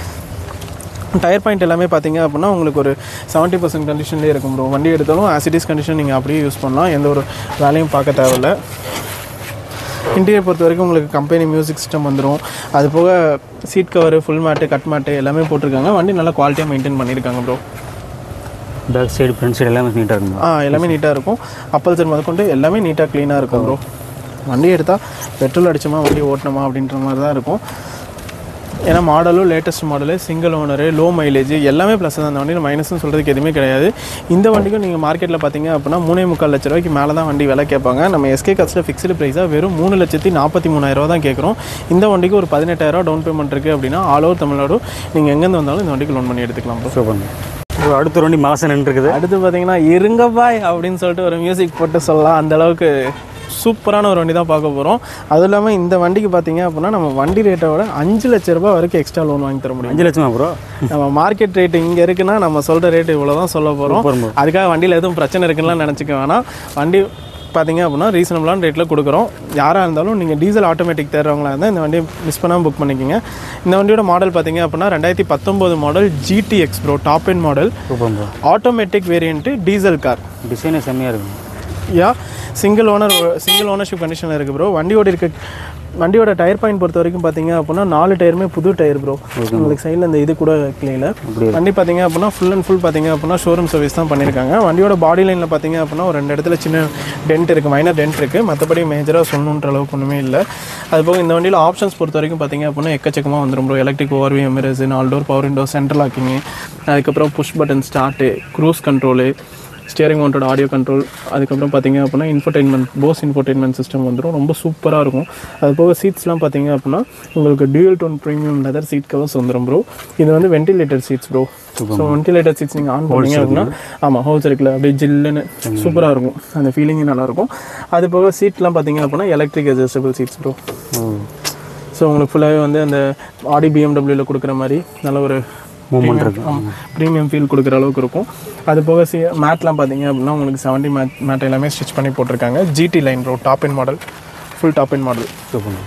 இருக்குது டயர் பாயிண்ட் எல்லாமே பார்த்தீங்க அப்படின்னா உங்களுக்கு ஒரு செவன்ட்டி பர்சன்ட் கண்டிஷன்லேயே இருக்கும் ப்ரோ வண்டி எடுத்தாலும் ஆசிடிஸ் கண்டிஷன் நீங்கள் அப்படியே யூஸ் பண்ணலாம் எந்த ஒரு வேலையும் பார்க்க தேவையில்ல இன்டீரியர் பொறுத்த வரைக்கும் உங்களுக்கு கம்பெனி மியூசிக் சிஸ்டம் வந்துடும் அது போக seat cover full mat cut mat எல்லாமே போட்டிருக்காங்க வண்டி நல்லா குவாலிட்டியாக மெயின்டைன் பண்ணியிருக்காங்க bro back side front side எல்லாமே நீட்டாக இருக்குங்க ஆ எல்லாமே நீட்டாக இருக்கும் அப்பல்சர் முதற்கொண்டு எல்லாமே நீட்டாக க்ளீனாக இருக்கும் ப்ரோ வண்டி எடுத்தால் பெட்ரோல் அடிச்சோமா வண்டி ஓட்டணுமா அப்படின்ற மாதிரி தான் இருக்கும் ஏன்னா மாடலும் latest model single owner low mileage எல்லாமே ப்ளஸ் தான் அந்த வண்டியில் மைனஸ்னு சொல்கிறதுக்கு எதுவுமே கிடையாது இந்த வண்டிக்கும் நீங்கள் மார்க்கெட்டில் பார்த்தீங்க அப்படின்னா மூணே முக்கால் லட்ச ரூபாய்க்கு மேலே தான் வண்டி விலை கேட்பாங்க நம்ம எஸ்கே காஸ்ட்டில் ஃபிக்ஸ்டு ப்ரைஸாக வெறும் மூணு லட்சத்தி நாற்பத்தி மூணாயிரரூவா தான் கேட்குறோம் இந்த வண்டிக்கு ஒரு பதினெட்டாயிரரூவா டவுன் பேமெண்ட் இருக்குது அப்படின்னா ஆல் ஓவர் தமிழ்நாடு நீங்கள் எங்கேருந்து வந்தாலும் இந்த வண்டிக்கு லோன் பண்ணி எடுத்துக்கலாம் bro. சூப்பருங்க ப்ரோ அடுத்த ஒரு வண்டி மாசம் நின்றுருக்குது அடுத்து பார்த்தீங்கன்னா இருங்க பாய் அப்படின்னு சொல்லிட்டு ஒரு மியூசிக் போட்டு சொல்லலாம் அந்த அளவுக்கு சூப்பரான ஒரு வண்டி தான் பார்க்க போகிறோம் அதுவும் இல்லாமல் இந்த வண்டிக்கு பார்த்தீங்க அப்படின்னா நம்ம வண்டி ரேட்டை விட அஞ்சு லட்ச ரூபாய் வரைக்கும் எக்ஸ்ட்ரா லோன் வாங்கி தர முடியும் அஞ்சு லட்சமா ப்ரோ நம்ம மார்க்கெட் ரேட் இங்கே இருக்குன்னா நம்ம சொல்கிற ரேட் இவ்வளோ தான் சொல்ல போகிறோம் சூப்பர் bro. அதுக்காக வண்டியில் எதுவும் பிரச்சனை இருக்குன்னுலாம் நினச்சிக்க வேணாம் வண்டி பார்த்தீங்க அப்படின்னா ரீசனபிளான ரேட்டில் கொடுக்குறோம் யாராக இருந்தாலும் நீங்கள் டீசல் ஆட்டோமேட்டிக் தேடுறவங்களா இருந்தால் இந்த வண்டியை மிஸ் பண்ணாமல் புக் பண்ணிக்கோங்க இந்த வண்டியோட மாடல் பார்த்தீங்க அப்படின்னா ரெண்டாயிரத்தி பத்தொம்போது model GTX bro top end model super bro automatic variant diesel car டிசைனே செம்மையாக இருக்குங்க yeah single owner single ownership கண்டிஷனில் இருக்குது ப்ரோ வண்டியோட இருக்க வண்டியோட டயர் பாயிண்ட் பொறுத்த வரைக்கும் பார்த்தீங்க அப்படின்னா நாலு டயருமே புது டயர் ப்ரோ உங்களுக்கு சைடில் இந்த இது கூட கிளையில் அப்படியே வண்டி பார்த்தீங்க அப்படின்னா ஃபுல் அண்ட் ஃபுல் பார்த்தீங்க அப்படின்னா ஷோரூம் சர்வீஸ் தான் பண்ணியிருக்காங்க வண்டியோட பாடி லைனில் பார்த்தீங்க அப்படின்னா ஒரு ரெண்டு இடத்துல சின்ன டென்ட் இருக்குது மைனர் டென்ட் இருக்குது மற்றபடி மேஜராக சொல்லணுன்ற அளவுக்கு ஒன்றுமே இல்லை அது போக இந்த வண்டியில் ஆப்ஷன்ஸ் பொறுத்த வரைக்கும் பார்த்தீங்க அப்படின்னா எக்கச்சக்கமாக வந்துடும் ப்ரோ எலக்ட்ரிக் ஓவர்வி எமிரஸ் நாலு door power window central locking அதுக்கப்புறம் push button start cruise control steering mounted audio control அதுக்கப்புறம் பார்த்தீங்க அப்படின்னா இன்ஃபர்டெயின்மெண்ட் போஸ் இன்ஃபர்டெயின்மெண்ட் சிஸ்டம் வந்துடும் ரொம்ப சூப்பராக இருக்கும் அது போக சீட்ஸ்லாம் பார்த்தீங்க அப்படின்னா உங்களுக்கு dual tone premium leather seat covers வந்துடும் ப்ரோ இது வந்து ventilator seats bro so ventilator seats நீங்கள் ஆன் பண்ணீங்க அப்படின்னா ஆமாம் ஹோல்ஸ் இருக்குல்ல அப்படியே ஜில்லுன்னு சூப்பராக இருக்கும் அந்த ஃபீலிங்கே நல்லாயிருக்கும் அது போக சீட்லாம் பார்த்தீங்க அப்படின்னா electric adjustable seats bro so உங்களுக்கு ஃபுல்லாகவே வந்து அந்த ஆடி பிஎம்டபிள்யூவில் கொடுக்குற மாதிரி நல்ல ஒரு மூமெண்ட் இருக்கு ப்ரீமியம் ஃபீல் கொடுக்குற அளவுக்கு இருக்கும் அது போக சி மேட்லாம் பார்த்தீங்க அப்படின்னா உங்களுக்கு செவன்ட்டி மேட் மேட் எல்லாமே ஸ்டிச் பண்ணி போட்டிருக்காங்க GT line bro top in model full top in model super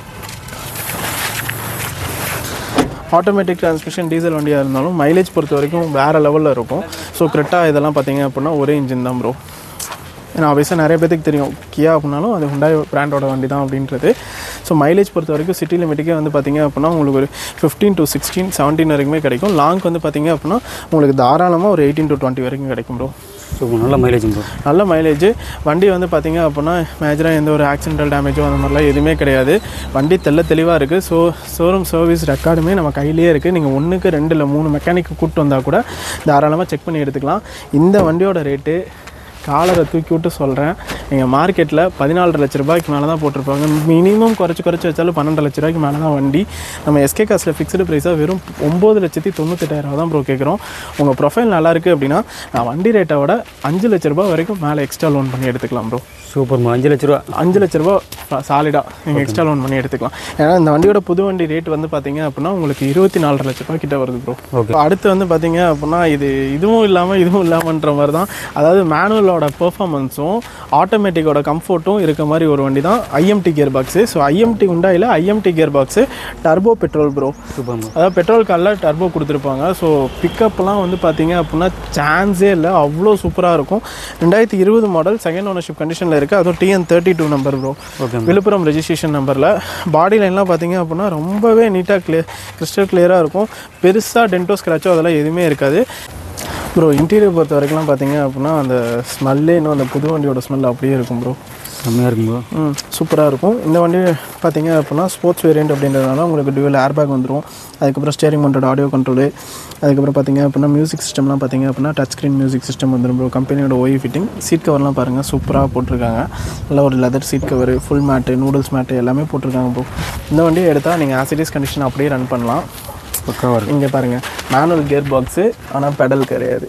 automatic transmission diesel வண்டியாக இருந்தாலும் மைலேஜ் பொறுத்த வரைக்கும் வேறு லெவலில் இருக்கும் ஸோ கிரெட்டா இதெல்லாம் பார்த்தீங்க அப்படின்னா ஒரே இன்ஜின் தான் ப்ரோ ஏன்னா obviously நிறைய பேத்துக்கு தெரியும் கியா அப்படின்னாலும் அது ஹுண்டாய் பிராண்டோட வண்டி தான் அப்படின்றது ஸோ மைலேஜ் பொறுத்த வரைக்கும் சிட்டி லிமிட்டுக்கே வந்து பார்த்தீங்க அப்படின்னா உங்களுக்கு ஒரு ஃபிஃப்டீன் டு சிக்ஸ்டீன் செவன்டீன் வரைக்குமே கிடைக்கும் லாங்க் வந்து பார்த்தீங்க அப்படின்னா உங்களுக்கு தாராளமாக ஒரு எயிட்டீன் டு டுவெண்ட்டி வரைக்கும் கிடைக்கும் ப்ரோ சூப்பர் நல்ல மைலேஜ் ப்ரோ நல்ல மைலேஜ் வண்டி வந்து பார்த்தீங்க அப்படின்னா மேஜராக எந்த ஒரு ஆக்சிடென்டல் டேமேஜோ அந்த மாதிரிலாம் எதுவுமே கிடையாது வண்டி தெள்ள தெளிவாக இருக்குது ஸோ ஷோரூம் சர்வீஸ் ரெக்கார்டுமே நம்ம கையிலேயே இருக்குது நீங்கள் ஒன்றுக்கு ரெண்டு இல்லை மூணு மெக்கானிக்கு கூப்பிட்டு வந்தால் கூட தாராளமாக செக் பண்ணி எடுத்துக்கலாம் இந்த வண்டியோட ரேட்டு காலரை தூக்கி விட்டு சொல்கிறேன் எங்கள் மார்க்கெட்டில் பதினாலரை லட்ச ரூபாய்க்கு மேலே தான் போட்டிருப்பாங்க மினிமம் குறைச்சி குறைச்சி வச்சாலும் பன்னெண்டு லட்ச ரூபாய்க்கு மேலே தான் வண்டி நம்ம எஸ்கே காசில் ஃபிக்ஸ்டு ப்ரைஸாக வெறும் ஒம்பது லட்சத்தி தொண்ணூத்தெட்டாயிரம் தான் ப்ரோ கேட்குறோம் உங்கள் ப்ரொஃபைல் நல்லா இருக்குது அப்படின்னா நான் வண்டி ரேட்டை விட அஞ்சு லட்ச ரூபாய் வரைக்கும் மேலே எக்ஸ்ட்ரா லோன் பண்ணி எடுத்துக்கலாம் ப்ரோ சூப்பர் அஞ்சு லட்ச ரூபா அஞ்சு லட்ச ரூபா சாலிடாக நீங்கள் எக்ஸ்ட்ரா லோன் பண்ணி எடுத்துக்கலாம் ஏன்னா இந்த வண்டியோட புது வண்டி ரேட் வந்து பார்த்தீங்க அப்படின்னா உங்களுக்கு இருபத்தி நாலரை லட்ச ரூபாய் கிட்ட வருது ப்ரோ Okay. அடுத்து வந்து பார்த்தீங்க அப்படின்னா இது இதுவும் இல்லாமல் இதுவும் இல்லாமன்ற மாதிரி தான் அதாவது மேனுவலோட பெர்ஃபார்மன்ஸும் ஆட்டோமேட்டிக்கோட கம்ஃபர்ட்டும் இருக்க மாதிரி ஒரு வண்டி தான் IMT gear box so IMT உண்டாயில் IMT gear box turbo petrol bro super அதாவது பெட்ரோல் காரில் டர்போ கொடுத்துருப்பாங்க ஸோ பிக்கப்லாம் வந்து பார்த்தீங்க அப்படின்னா சான்ஸே இல்லை அவ்வளோ சூப்பராக இருக்கும் ரெண்டாயிரத்தி இருபது மாடல் செகண்ட் ஓனர்ஷிப் கண்டிஷனில் இருக்குது அதுவும் TN thirty two number bro okay Villupuram registration நம்பரில் பாடி லைன்லாம் பார்த்தீங்க அப்படின்னா ரொம்பவே நீட்டாக கிளியர் கிறிஸ்டல் கிளியராக இருக்கும் பெருசாக டென்டோ ஸ்க்ராச்சோ அதெல்லாம் எதுவுமே இருக்காது ப்ரோ இன்டீரியர் பொறுத்த வரைக்கும்லாம் பார்த்தீங்க அப்படின்னா அந்த ஸ்மெல்லே இன்னும் அந்த புது வண்டியோட ஸ்மெல் அப்படியே இருக்கும் ப்ரோ செம்மையாக இருக்கும் ப்ரோ ம் சூப்பராக இருக்கும் இந்த வண்டி பார்த்தீங்க அப்படின்னா ஸ்போர்ட்ஸ் வேரியண்ட் அப்படின்றதுனால உங்களுக்கு டியூவல் ஏர்பேக் வந்துடும் அதுக்கப்புறம் ஸ்டேரிங் மவுண்டட் ஆடியோ கண்ட்ரோலு அதுக்கப்புறம் பார்த்தீங்க அப்படின்னா மியூசிக் சிஸ்டம்லாம் பார்த்தீங்க அப்படின்னா டச் ஸ்க்ரீன் மியூசிக் சிஸ்டம் வந்துடும் ப்ரோ கம்பெனியோட ஒய் ஃபிட்டிங் சீட் கவர்லாம் பாருங்கள் சூப்பராக போட்டிருக்காங்க நல்ல ஒரு leather seat cover full mat noodles mat எல்லாமே போட்டிருக்காங்க ப்ரோ இந்த வண்டியை எடுத்தால் நீங்கள் ஆசிடிஸ் கண்டிஷன் அப்படியே ரன் பண்ணலாம் பக்காவாக இருக்கும் இங்கே பாருங்கள் மேனுவல் கியர் பாக்ஸு ஆனால் பெடல் கிடையாது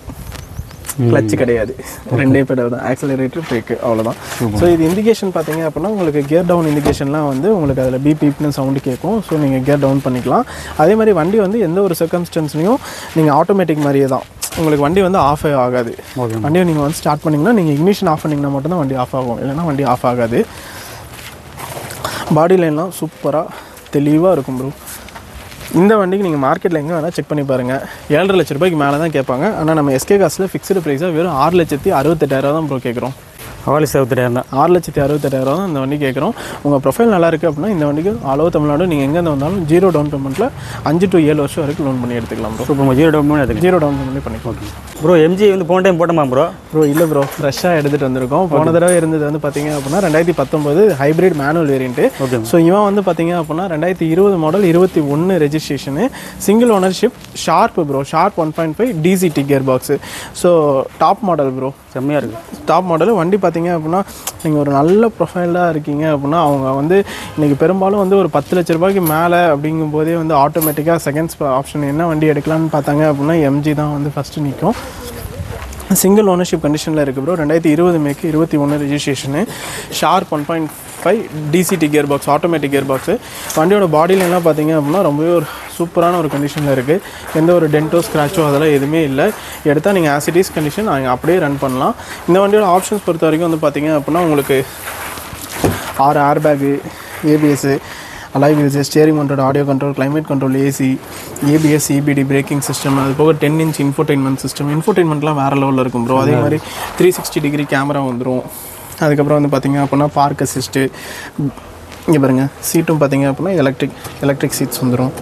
கிளச்சு கிடையாது ரெண்டே பெடல் தான் ஆக்சலரேட்டர் பிரேக்கு அவ்வளோதான் ஸோ இது இண்டிகேஷன் பார்த்தீங்க அப்படின்னா உங்களுக்கு கியர் டவுன் இண்டிகேஷன்லாம் வந்து உங்களுக்கு அதில் பிபிப்னு சவுண்டு கேட்கும் ஸோ நீங்கள் கியர் டவுன் பண்ணிக்கலாம் அதே மாதிரி வண்டி வந்து எந்த ஒரு சர்க்கம்ஸ்டன்ஸ்லையும் நீங்கள் ஆட்டோமேட்டிக் மாதிரியே தான் உங்களுக்கு வண்டி வந்து ஆஃப் ஆகாது ஓகே வண்டியை நீங்கள் வந்து ஸ்டார்ட் பண்ணிங்கன்னா நீங்கள் இக்னிஷன் ஆஃப் பண்ணிங்கன்னா மட்டும்தான் வண்டி ஆஃப் ஆகும் இல்லைன்னா வண்டி ஆஃப் ஆகாது பாடி லைன்லாம் சூப்பராக தெளிவாக இருக்கும் ப்ரோ இந்த வண்டிக்கு நீங்கள் மார்க்கெட்டில் எங்கே வேணால் செக் பண்ணி பாருங்கள் ஏழரை லட்ச ரூபாய்க்கு மேலே தான் கேட்பாங்க ஆனால் நம்ம எஸ்கே காசில் ஃபிக்ஸ்டு ப்ரைஸாக வெறும் ஆறு லட்சத்தி அறுபத்தெட்டாயிரம் தான் ப்ரோ கேட்குறோம் அவாலி செவத்துட்டாயிரம் தான் ஆறு லட்சத்தி அறுபத்தெட்டாயிரம் தான் இந்த வண்டி கேட்குறோம் உங்கள் ப்ரொஃபைல் நல்லா இருக்குது அப்படின்னா இந்த வண்டிக்கு அளவு தமிழ்நாடு நீங்கள் எங்கேருந்து வந்தாலும் ஜீரோ டவுன் பேமெண்ட்டில் அஞ்சு டு ஏழு வருஷம் வரைக்கும் லோன் பண்ணி எடுத்துக்கலாம் ப்ரோ சூப்பர் ஜீரோ டவுன் பண்ணி எடுத்துக்கலாம் ஜீரோ டவுன் பேமெண்ட்லேயே பண்ணிக்கலாம் ஓகே ப்ரோ எம்ஜி வந்து போன டைம் போட்டோமா ப்ரோ ப்ரோ இல்லை ப்ரோ ஃப்ரெஷ்ஷாக எடுத்துகிட்டு வந்திருக்கோம் போன தடவை இருந்தது வந்து பார்த்தீங்க அப்படின்னா ரெண்டாயிரத்தி பத்தொம்போது hybrid manual variant okay so இவன் வந்து பார்த்தீங்க அப்படின்னா ரெண்டாயிரத்தி இருபது மாடல் இருபத்தி ஒன்று registration single ownership sharp bro sharp one point five DCT gear box so top model bro செம்மையாக இருக்குது டாப் மாடல் வண்டி பார்த்தீங்க அப்படின்னா நீங்கள் ஒரு நல்ல ப்ரொஃபைலாக இருக்கீங்க அப்படின்னா அவங்க வந்து இன்றைக்கி பெரும்பாலும் வந்து ஒரு பத்து லட்ச ரூபாய்க்கு மேலே அப்படிங்கும் போதே வந்து ஆட்டோமேட்டிக்காக செகண்ட்ஸ் ஆப்ஷன் என்ன வண்டி எடுக்கலாம்னு பார்த்தாங்க அப்படின்னா எம்ஜி தான் வந்து ஃபஸ்ட்டு நிற்கும் சிங்கிள் ஓனர்ஷிப் கண்டிஷனில் இருக்குது ப்ரோ ரெண்டாயிரத்தி இருபது மேக்கு இருபத்தி ஒன்று registration sharp one point five DCT gear box automatic gear box வண்டியோட பாடியிலலாம் பார்த்தீங்க அப்படின்னா ரொம்பவே ஒரு சூப்பரான ஒரு கண்டிஷனில் இருக்குது எந்த ஒரு டென்ட்டோ ஸ்க்ராச்சோ அதெல்லாம் எதுவுமே இல்லை எடுத்தால் நீங்கள் ஆசிடிஸ் கண்டிஷன் நீங்கள் அப்படியே ரன் பண்ணலாம் இந்த வண்டியோட ஆப்ஷன்ஸ் பொறுத்த வரைக்கும் வந்து பார்த்தீங்க அப்படின்னா உங்களுக்கு ஆறு air bag ABS alloy wheels steering mounted audio control climate control AC ABS EBD braking system அது போக டென் இன்ச் இன்ஃபோர்டைன்மெண்ட் சிஸ்டம் இன்ஃபோர்டைன்மெண்ட்லாம் வேறு லெவலில் இருக்கும் ப்ரோ அதே மாதிரி த்ரீ சிக்ஸ்டி டிகிரி கேமரா வந்துடும் அதுக்கப்புறம் வந்து பார்த்தீங்க அப்படின்னா பார்க் அசிஸ்ட்டு இங்கே பாருங்கள் சீட்டும் பார்த்தீங்க அப்படின்னா எலக்ட்ரிக் எலக்ட்ரிக் சீட்ஸ் வந்துடும்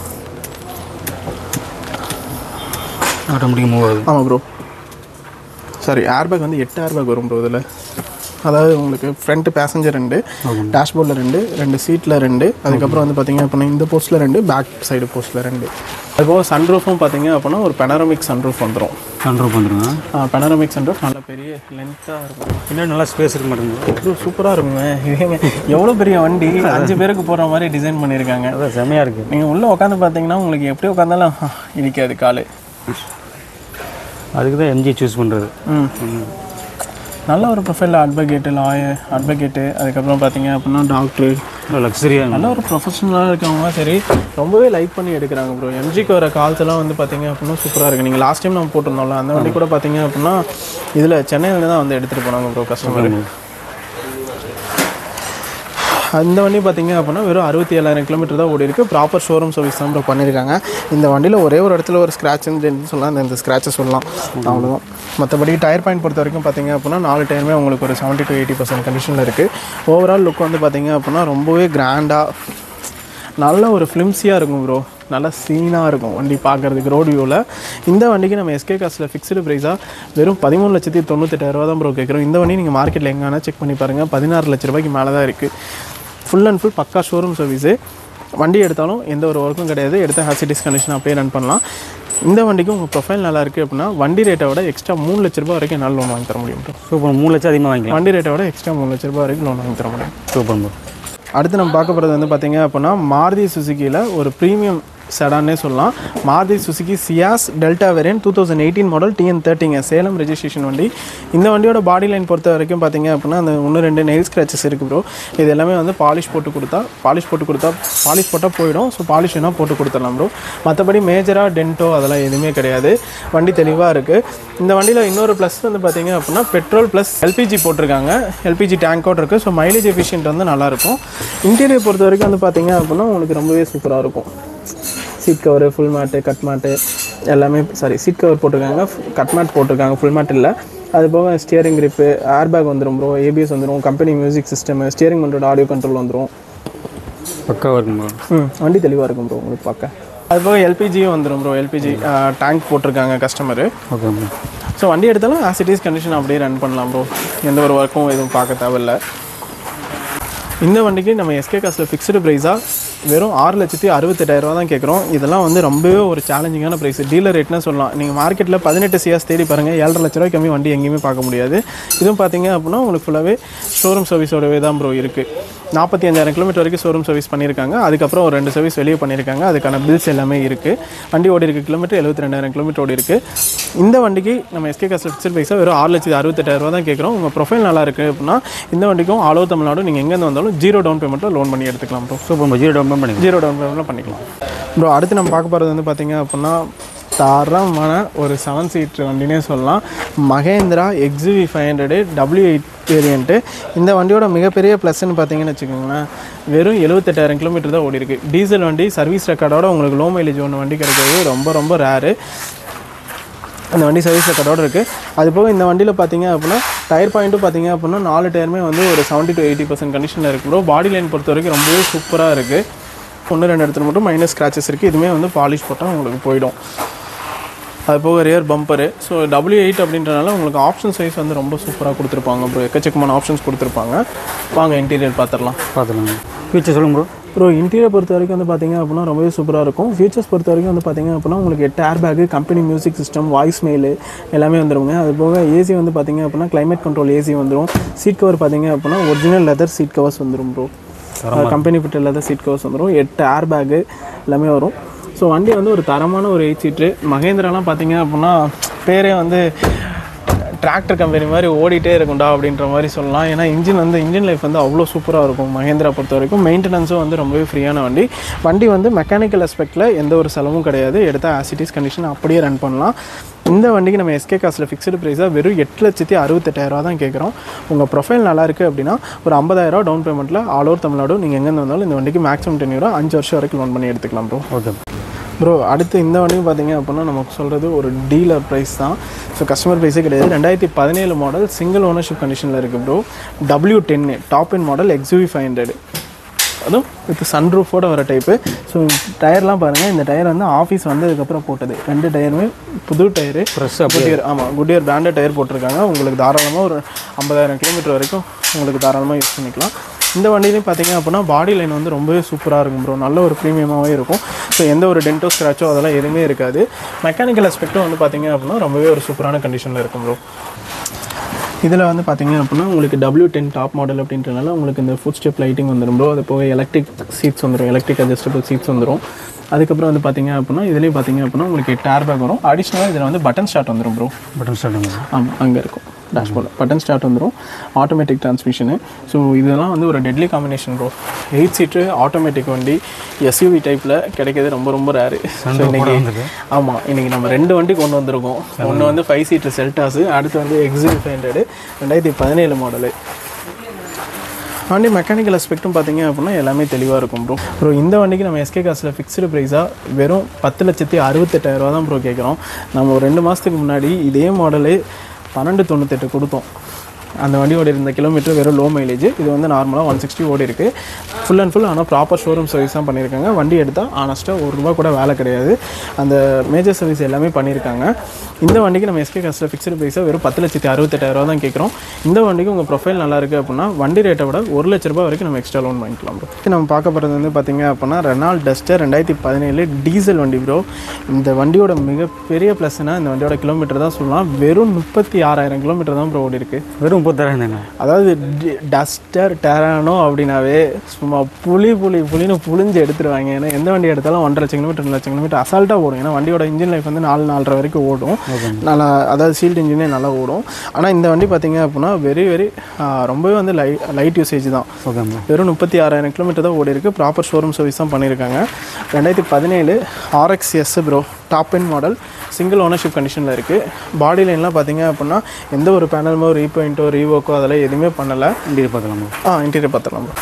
ஆட்டோமேட்டிக் மூவ் ஆகுது ஆமாம் ப்ரோ சாரி ஏர்பேக் வந்து எட்டு ஏர்பேக் வரும் ப்ரோ இதில் அதாவது உங்களுக்கு ஃப்ரண்ட் பேசஞ்சர் ரெண்டு டேஷ்போர்டில் ரெண்டு ரெண்டு சீட்டில் ரெண்டு அதுக்கப்புறம் வந்து பார்த்தீங்க அப்படின்னா இந்த போஸ்ட்டில் ரெண்டு பேக் சைடு போஸ்ட்டில் ரெண்டு அதுபோக சன்ரூஃபும் பார்த்தீங்க அப்படின்னா ஒரு பெனரமிக் சன்ரூஃப் வந்துடும் கண்ட்ரோல் பண்ணுறோம் பெனரமிக் சன்ரூஃப் நல்ல பெரிய லென்த்தாக இருக்கும் இன்னும் நல்லா ஸ்பேஸ் இருக்க மாட்டேங்குது இது சூப்பராக இருக்குங்க இதுங்க எவ்வளோ பெரிய வண்டி அஞ்சு பேருக்கு போகிற மாதிரி டிசைன் பண்ணியிருக்காங்க அதான் செம்மையாக இருக்குது நீங்கள் உள்ளே உட்காந்து பார்த்தீங்கன்னா உங்களுக்கு எப்படி உட்காந்தாலும் இடிக்காது காலு அதுக்கு தான் எம்ஜி சூஸ் பண்ணுறது ம் நல்ல ஒரு ப்ரொஃபைலில் அட்வொகேட்டு லாயர் அட்வொகேட்டு அதுக்கப்புறம் பார்த்தீங்க அப்படின்னா டாக்டர் லக்ஸரியாக நல்ல ஒரு ப்ரொஃபஷனலாக இருக்கவங்க சரி ரொம்பவே லைக் பண்ணி எடுக்கிறாங்க ப்ரோ எம்ஜிக்கு வர கால்ஸ் எல்லாம் வந்து பார்த்தீங்க அப்படின்னா சூப்பராக இருக்குது நீங்கள் லாஸ்ட் டைம் நம்ம போட்டிருந்தோம்ல அந்த வண்டி கூட பார்த்தீங்க அப்படின்னா இதில் சென்னையில தான் வந்து எடுத்துகிட்டு போனாங்க ப்ரோ கஸ்டமர் அந்த வண்டி பார்த்தீங்க அப்படின்னா வெறும் அறுபத்தி ஏழாயிரம் கிலோமீட்டர் தான் ஓடி இருக்கு ப்ராப்பர் ஷோரூம் சர்வீஸ் தான் ப்ரோ பண்ணியிருக்காங்க இந்த வண்டியில் ஒரே ஒரு இடத்துல ஒரு ஸ்க்ராட்ச்னு சொல்லலாம் இந்த- இந்த ஸ்க்ராட்சை சொல்லலாம் அவ்வளோதான் மற்றபடி டயர் பாயிண்ட் பொறுத்த வரைக்கும் பார்த்தீங்க அப்படின்னா நாலு டயருமே உங்களுக்கு ஒரு செவன்ட்டி டு எயிட்டி பர்சன்ட் கண்டிஷனில் இருக்குது ஓவரால் லுக் வந்து பார்த்தீங்க அப்படின்னா ரொம்பவே கிராண்டாக நல்ல ஒரு ஃபிலிம்ஸியாக இருக்கும் ப்ரோ நல்ல சீனாக இருக்கும் வண்டி பார்க்குறதுக்கு ரோடு வியூவில் இந்த வண்டிக்கு நம்ம எஸ்கே காஸ்ட்டில் ஃபிக்ஸ்டு ப்ரைஸாக வெறும் பதிமூணு லட்சத்தி தொண்ணூத்தெட்டாயிரரூவா தான் ப்ரோ கேட்குறோம் இந்த வண்டி நீங்கள் மார்க்கெட்டில் எங்கே வேணால் செக் பண்ணி பாருங்கள் பதினாறு லட்ச ரூபாய்க்கு மேலே தான் இருக்குது ஃபுல் அண்ட் ஃபுல் பக்கா ஷோரூம் சர்வீஸு வண்டி எடுத்தாலும் எந்த ஒரு ஒர்க்கும் கிடையாது எடுத்த ஹாசிட்டிஸ் கண்டிஷன் அப்படியே ரன் பண்ணலாம் இந்த வண்டிக்கு உங்கள் ப்ரொஃபைல் நல்லா இருக்குது அப்படின்னா வண்டி ரேட்டை விட எக்ஸ்ட்ரா மூணு லட்ச ரூபாய் வரைக்கும் என்னால் லோன் வாங்கி தர முடியும் bro. சூப்பர் மூணு லட்சம் அதிகமாக வாங்கிக்கலாம் வண்டி ரேட்டை விட எக்ஸ்ட்ரா மூணு லட்ச ரூபாய் வரைக்கும் லோன் வாங்கி தர முடியும் சூப்பர் ப்ரோ அடுத்து நம்ம பார்க்க போகிறது வந்து பார்த்தீங்க அப்படின்னா மாருதி சுசுக்கியில் ஒரு ப்ரீமியம் செடான்னே சொல்லலாம் Maruti Suzuki Ciaz Delta variant two thousand eighteen model TN தேர்ட்டிங்க சேலம் ரெஜிஸ்ட்ரேஷன் வண்டி இந்த வண்டியோட பாடி லைன் பொறுத்த வரைக்கும் பார்த்தீங்க அப்படின்னா அந்த ஒன்று ரெண்டு நெயில் ஸ்க்ராச்சஸ் இருக்குது ப்ரோ இது எல்லாமே வந்து பாலிஷ் போட்டு கொடுத்தா பாலிஷ் போட்டு கொடுத்தா பாலிஷ் போட்டால் போயிடும் ஸோ பாலிஷ் வேணால் போட்டு கொடுத்துடலாம் ப்ரோ மற்றபடி மேஜராக டென்ட்டோ அதெல்லாம் எதுவுமே கிடையாது வண்டி தெளிவாக இருக்குது இந்த வண்டியில் இன்னொரு ப்ளஸ் வந்து பார்த்தீங்க அப்படின்னா பெட்ரோல் ப்ளஸ் எல்பிஜி போட்டிருக்காங்க எல்பிஜி டேங்கோட் இருக்குது ஸோ மைலேஜ் எஃபிஷியன்ட் வந்து நல்லாயிருக்கும் இன்டீரியர் பொறுத்த வரைக்கும் வந்து பார்த்தீங்க அப்படின்னா உங்களுக்கு ரொம்பவே சூப்பராக இருக்கும் seat cover full mat cut mat எல்லாமே சாரி சீட் கவர் போட்டிருக்காங்க கட் மேட் போட்டிருக்காங்க ஃபுல் மேட் இல்லை அது போக ஸ்டியரிங் grip ஏர் பேக் வந்துடும் ப்ரோ ஏபிஎஸ் வந்துடும் கம்பெனி மியூசிக் சிஸ்டம் ஸ்டியரிங் பண்ணுற ஆடியோ கண்ட்ரோல் வந்துடும் பக்காவாக இருக்கும் ப்ரோ ம் வண்டி தெளிவாக இருக்கும் ப்ரோ உங்களுக்கு பார்க்க அது போக எல்பிஜியும் வந்துடும் ப்ரோ எல்பிஜி டேங்க் போட்டிருக்காங்க கஸ்டமரு ஓகே ப்ரோ ஸோ வண்டி எடுத்தாலும் ஆஸ் இட் இஸ் கண்டிஷன் அப்படியே ரன் பண்ணலாம் ப்ரோ எந்த ஒரு ஒர்க்கும் எதுவும் பார்க்க தேவையில்ல இந்த வண்டிக்கு நம்ம எஸ்கே காசில் ஃபிக்ஸ்டு ப்ரைஸாக வெறும் ஆறு லட்சத்தி அறுபத்தெட்டாயிரரூவா தான் கேட்குறோம் இதெல்லாம் வந்து ரொம்பவே ஒரு சேலஞ்சிங்கான ப்ரைஸ் டீலர் ரேட்னு சொல்லலாம் நீங்கள் மார்க்கெட்டில் பதினெட்டு சியாஸ் தேடி பாருங்கள் ஏழரை லட்ச ரூபாய்க்கு கம்மி வண்டி எங்கேயுமே பார்க்க முடியாது இதுவும் பார்த்தீங்க அப்படின்னா உங்களுக்கு ஃபுல்லாகவே ஷோரூம் சர்வீஸோடவே தான் ப்ரோ இருக்குது நாற்பத்தி அஞ்சாயிரம் கிலோமீட்டர் வரைக்கும் ஷோரூம் சர்வீஸ் பண்ணியிருக்காங்க அதுக்கப்புறம் ஒரு ரெண்டு சர்வீஸ் வெளியே பண்ணியிருக்காங்க அதுக்கான பில்ஸ் எல்லாமே இருக்குது வண்டி ஓடி இருக்க கிலோமீட்டர் எழுபத்தி ரெண்டாயிரம் கிலோமீட்டர் ஓடி இருக்குது இந்த வண்டிக்கு நம்ம எஸ்கே காசு ஃபிக்ஸட் பைசா வெறும் ஆறு லட்சத்தி அறுபத்தெட்டாயிரரூவா தான் கேட்குறோம் உங்கள் ப்ரொஃபைல் நல்லா இருக்குது அப்படின்னா இந்த வண்டிக்கும் ஆல் ஓவர் தமிழ்நாடு நீங்கள் எங்கேருந்து வந்தாலும் ஜீரோ டவுன் பேமெண்ட்டில் லோன் பண்ணி எடுத்துக்கலாம் bro super bro zero down பண்ணிக்கலாம் ஜீரோ டவுன் பேமெண்ட்டில் பண்ணிக்கலாம் ப்ரோ அடுத்து நம்ம பார்க்க போகிறது வந்து பார்த்தீங்க அப்படின்னா தரமான ஒரு செவன் சீட்ரு வண்டினே சொல்லலாம் Mahindra XUV five hundred W eight variant இந்த வண்டியோட மிகப்பெரிய ப்ளஸ்ன்னு பார்த்தீங்கன்னு வச்சுக்கோங்களேன் வெறும் எழுபத்தெட்டாயிரம் கிலோமீட்டர் தான் ஓடி இருக்கு டீசல் வண்டி சர்வீஸ் ரெக்கார்டோட உங்களுக்கு லோ மைலேஜ் ஒன்று வண்டி கிடைக்கிறது ரொம்ப ரொம்ப ரேரு அந்த வண்டி சர்வீஸ் ரெக்கார்டோட இருக்குது அது போக இந்த வண்டியில் பார்த்தீங்க அப்படின்னா டயர் பாயிண்ட்டும் பார்த்தீங்க அப்படின்னா நாலு டயருமே வந்து ஒரு செவன்ட்டி டு எயிட்டி பர்சன்ட் கண்டிஷனில் இருக்கு ப்ரோ பாடி லைன் பொறுத்த வரைக்கும் ரொம்பவே சூப்பராக இருக்குது ஒன்று ரெண்டு இடத்துல மட்டும் மைனஸ் ஸ்க்ராச்சஸ் இருக்குது இதுவுமே வந்து பாலிஷ் போட்டால் உங்களுக்கு போயிடும் அது போக rear bumper so W eight அப்படின்றனால உங்களுக்கு ஆப்ஷன் சைஸ் வந்து ரொம்ப சூப்பராக கொடுத்துருப்பாங்க ப்ரோ எக்கச்சக்கமான ஆப்ஷன்ஸ் கொடுத்துருப்பாங்க வாங்க இன்டீரியர் பார்த்துடலாம் பார்த்துக்கலாம் ஃபியூச்சர் சொல்லுங்க ப்ரோ ப்ரோ இன்டீரியர் பொறுத்த வரைக்கும் வந்து பார்த்தீங்க அப்படின்னா ரொம்பவே சூப்பராக இருக்கும் ஃபீச்சர்ஸ் பொறுத்த வரைக்கும் வந்து பார்த்தீங்க அப்படின்னா உங்களுக்கு எட்டு air bag company music system voice mail எல்லாமே வந்துருங்க அது போக ஏசி வந்து பார்த்தீங்க அப்படின்னா கிளைமேட் கண்ட்ரோல் ஏசி வந்துடும் சீட் கவர் பார்த்தீங்க அப்படின்னா ஒரிஜினல் லெதர் சீட் கவர்ஸ் வந்துடும் ப்ரோ கம்பெனி பிட்ட லெதர் சீட் கவர்ஸ் வந்துடும் எட்டு ஏர் பேக்கு எல்லாமே வரும் ஸோ வண்டி வந்து ஒரு தரமான ஒரு எயிட் சீட்ரு மகேந்திராலாம் பார்த்தீங்க அப்படின்னா பேரே வந்து டிராக்டர் கம்பெனி மாதிரி ஓடிட்டே இருக்கும்டா அப்படின்ற மாதிரி சொல்லலாம் ஏன்னா இன்ஜின் வந்து இன்ஜின் லைஃப் வந்து அவ்வளோ சூப்பராக இருக்கும் மகேந்திரா பொறுத்த வரைக்கும் மெயின்டெனன்ஸும் வந்து ரொம்பவே ஃப்ரீயான வண்டி வண்டி வந்து மெக்கானிக்கல் அஸ்பெக்டில் எந்த ஒரு செலவும் கிடையாது எடுத்தால் ஆசிட்டிஸ் கண்டிஷன் அப்படியே ரன் பண்ணலாம் இந்த வண்டிக்கு நம்ம எஸ்கே காசில் ஃபிக்ஸ்டு ப்ரைஸாக வெறும் எட்டு லட்சத்தி அறுபத்தெட்டாயிரரூவா தான் கேட்குறோம் உங்கள் ப்ரொஃபைல் நல்லா இருக்குது அப்படின்னா ஒரு ஐம்பதாயிரரூவா டவுன் பேமெண்ட்டில் ஆல் ஓவர் தமிழ்நாடு நீங்கள் எங்கேருந்து வந்தாலும் இந்த வண்டிக்கு மேக்ஸிமம் டென் யூரோ அஞ்சு வருஷம் வரைக்கும் லோன் பண்ணி எடுத்துக்கலாம் ப்ரோ ஓகே ப்ரோ அடுத்து இந்த வண்டியும் பார்த்தீங்க அப்படின்னா நமக்கு சொல்கிறது ஒரு டீலர் ப்ரைஸ் தான் ஸோ கஸ்டமர் ப்ரைஸே கிடையாது ரெண்டாயிரத்தி பதினேழு மாடல் சிங்கிள் ஓனர்ஷிப் கண்டிஷனில் இருக்குது ப்ரோ டபிள்யூ டென்னு top in model XUV five hundred அதுவும் வித் சன்ரூஃபோட வர டைப்பு ஸோ டயர்லாம் பாருங்கள் இந்த டயர் வந்து ஆஃபீஸ் வந்ததுக்கப்புறம் போட்டது ரெண்டு டயருமே புது டயரு ஃப்ரெஷ் குட்டியர் ஆமாம் குட்டியர் பிராண்டட் டயர் போட்டிருக்காங்க உங்களுக்கு தாராளமாக ஒரு ஐம்பதாயிரம் கிலோமீட்டர் வரைக்கும் உங்களுக்கு தாராளமாக யூஸ் பண்ணிக்கலாம் இந்த வண்டியிலையும் பார்த்தீங்க அப்படின்னா பாடி லைன் வந்து ரொம்பவே சூப்பராக இருக்கும் ப்ரோ நல்ல ஒரு ப்ரீமியமாகவே இருக்கும் ஸோ எந்த ஒரு டென்டோ ஸ்க்ராச்சோ அதெல்லாம் எதுவுமே இருக்காது மெக்கானிக்கல் அஸ்பெக்ட்டும் வந்து பார்த்தீங்க அப்படின்னா ரொம்பவே ஒரு சூப்பரான கண்டிஷனில் இருக்கும் ப்ரோ இதில் வந்து பார்த்தீங்க அப்படின்னா உங்களுக்கு டபிள்யூ டென் டாப் மாடல் அப்படின்றனால உங்களுக்கு இந்த ஃபுட் ஸ்டெப் லைட்டிங் வந்துடும் ப்ரோ அது போக எலக்ட்ரிக் சீட்ஸ் வந்துடும் எலக்ட்ரிக் அட்ஜஸ்டபிள் சீட்ஸ் வந்துடும் அதுக்கப்புறம் வந்து பார்த்தீங்க அப்படின்னா இதுலேயும் பார்த்தீங்க அப்படின்னா உங்களுக்கு டேர் பேக் வரும் அடிஷ்னலாக இதில் வந்து பட்டன் ஸ்டார்ட் வந்துடும் ப்ரோ பட்டன் ஸ்டார்ட் பண்ணுங்க ஆமாம் அங்கே இருக்கும் டேஷ்போர்டில் பட்டன் ஸ்டார்ட் வந்துடும் ஆட்டோமேட்டிக் டிரான்ஸ்மிஷனு ஸோ இதெல்லாம் வந்து ஒரு deadly combination bro eight seat automatic வண்டி எஸ்யூவி டைப்பில் கிடைக்கிறது ரொம்ப ரொம்ப ரேரு ஸோ இன்னைக்கு வந்திருக்கு. ஆமாம் இன்னைக்கு நம்ம ரெண்டு வண்டி கொண்டு வந்திருக்கோம் ஒன்று வந்து ஃபைவ் சீட்டர் செல்டாஸு அடுத்து வந்து எக்ஸில் ஃபைவ் ஹண்ட்ரடு ரெண்டாயிரத்தி பதினேழு மாடலு வண்டி மெக்கானிக்கல் அஸ்பெக்ட்டும் பார்த்தீங்க அப்படின்னா எல்லாமே தெளிவாக இருக்கும் ப்ரோ ப்ரோ இந்த வண்டிக்கு நம்ம எஸ்கே காசில் ஃபிக்ஸ்டு ப்ரைஸாக வெறும் பத்து லட்சத்தி அறுபத்தெட்டாயிரரூவா தான் ப்ரோ கேட்குறோம் நம்ம ஒரு ரெண்டு மாதத்துக்கு முன்னாடி இதே மாடலு பன்னெண்டு தொண்ணூத்தெட்டு கொடுத்தோம் அந்த வண்டியோட இருந்த கிலோமீட்டர் வெறும் லோ மைலேஜ் இது வந்து நார்மலாக ஒன் சிக்ஸ்டி ஓடி இருக்குது ஃபுல் அண்ட் ஃபுல் ஆனால் ப்ராப்பர் ஷோரூம் சர்வீஸ் தான் பண்ணியிருக்காங்க வண்டி எடுத்தால் ஆனஸ்ட்டாக ஒரு ரூபா கூட வேலை கிடையாது அந்த மேஜர் சர்வீஸ் எல்லாமே பண்ணியிருக்காங்க இந்த வண்டிக்கு நம்ம எஸ்கே காசில் ஃபிக்ஸ்டு ப்ரைஸாக வெறும் பத்து லட்சத்தி அறுபத்தெட்டாயிரரூவா தான் கேட்குறோம் இந்த வண்டிக்கு உங்கள் ப்ரொஃபைல் நல்லா இருக்குது அப்படின்னா வண்டி ரேட்டை விட ஒரு லட்ச ரூபாய் வரைக்கும் நம்ம எக்ஸ்ட்ரா லோன் வாங்கிக்கலாம் ப்ரோ நம்ம பார்க்க போகிறது வந்து பார்த்தீங்க அப்படின்னா ரெனால் டஸ்டர் ரெண்டாயிரத்தி பதினேழு டீசல் வண்டி ப்ரோ இந்த வண்டியோட மிகப்பெரிய ப்ளஸ்னா இந்த வண்டியோட கிலோமீட்டர் தான் சொல்லலாம் வெறும் முப்பத்தி ஆறாயிரம் கிலோமீட்டர் தான் ப்ரோ ஓடி இருக்கு வெறும் முப்பத்தாயிரம் தாங்க அதாவது டி- டஸ்டர் டெரானோ அப்படின்னாவே சும்மா புளி புளி புளின்னு புளிஞ்சு எடுத்துருவாங்க ஏன்னா எந்த வண்டி எடுத்தாலும் ஒன்றரை லட்சம் கிலோமீட்டர் ரெண்டு லட்சம் கிலோமீட்டர் அசால்ட்டாக ஓடும் ஏன்னா வண்டியோட இன்ஜின் லைஃப் வந்து நாலு நாலரை வரைக்கும் ஓடும் நல்லா அதாவது சீல்டு இன்ஜினே நல்லா ஓடும் ஆனால் இந்த வண்டி பார்த்தீங்க அப்படின்னா வெரி வெரி ரொம்பவே வந்து லை லைட் யூசேஜ் தான் ஓகே ப்ரோ வெறும் முப்பத்தி ஆறாயிரம் கிலோமீட்டர் தான் ஓடி இருக்கு ப்ராப்பர் ஷோரூம் சர்வீஸ் தான் பண்ணியிருக்காங்க ரெண்டாயிரத்தி பதினேழு RX S bro top end model single ownership கண்டிஷனில் இருக்குது பாடி லைன்லாம் பார்த்தீங்க அப்படின்னா எந்த ஒரு பேனலுமோ ரீபாயிண்ட்டோ ரீவோக்கோ அதெல்லாம் எதுவுமே பண்ணலை இன்டீரியர் பார்க்கலாம் ப்ரோ ஆ இன்டீரியர் பார்த்துடலாம் bro.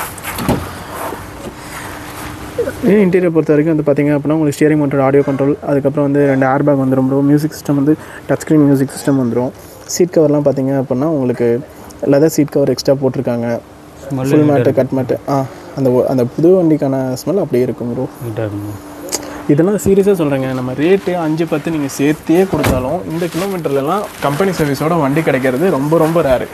இதே இன்டீரியர் பொறுத்த வரைக்கும் வந்து பார்த்தீங்க அப்படின்னா உங்களுக்கு ஸ்டியரிங் மோட்டர் ஆடியோ கண்ட்ரோல் அதுக்கப்புறம் வந்து ரெண்டு ஏர் பேக் வந்துடும் ப்ரோ மியூசிக் சிஸ்டம் வந்து டச் ஸ்க்ரீன் மியூசிக் சிஸ்டம் வந்துடும் சீட் கவர்லாம் பார்த்தீங்க அப்படின்னா உங்களுக்கு லெதர் சீட் கவர் எக்ஸ்ட்ரா போட்டிருக்காங்க ஃபுல் மேட்டு கட் மேட்டு ஆ அந்த ஒ- அந்த புது வண்டிக்கான ஸ்மெல் அப்படியே இருக்கும் ப்ரோ நீட்டாக இருக்கும் bro. இதெல்லாம் சீரியஸாக சொல்கிறேங்க நம்ம ரேட்டு அஞ்சு பத்து நீங்கள் சேர்த்தே கொடுத்தாலும் இந்த கிலோமீட்டர்லலாம் கம்பெனி சர்வீஸோட வண்டி கிடைக்கிறது ரொம்ப ரொம்ப ரேரு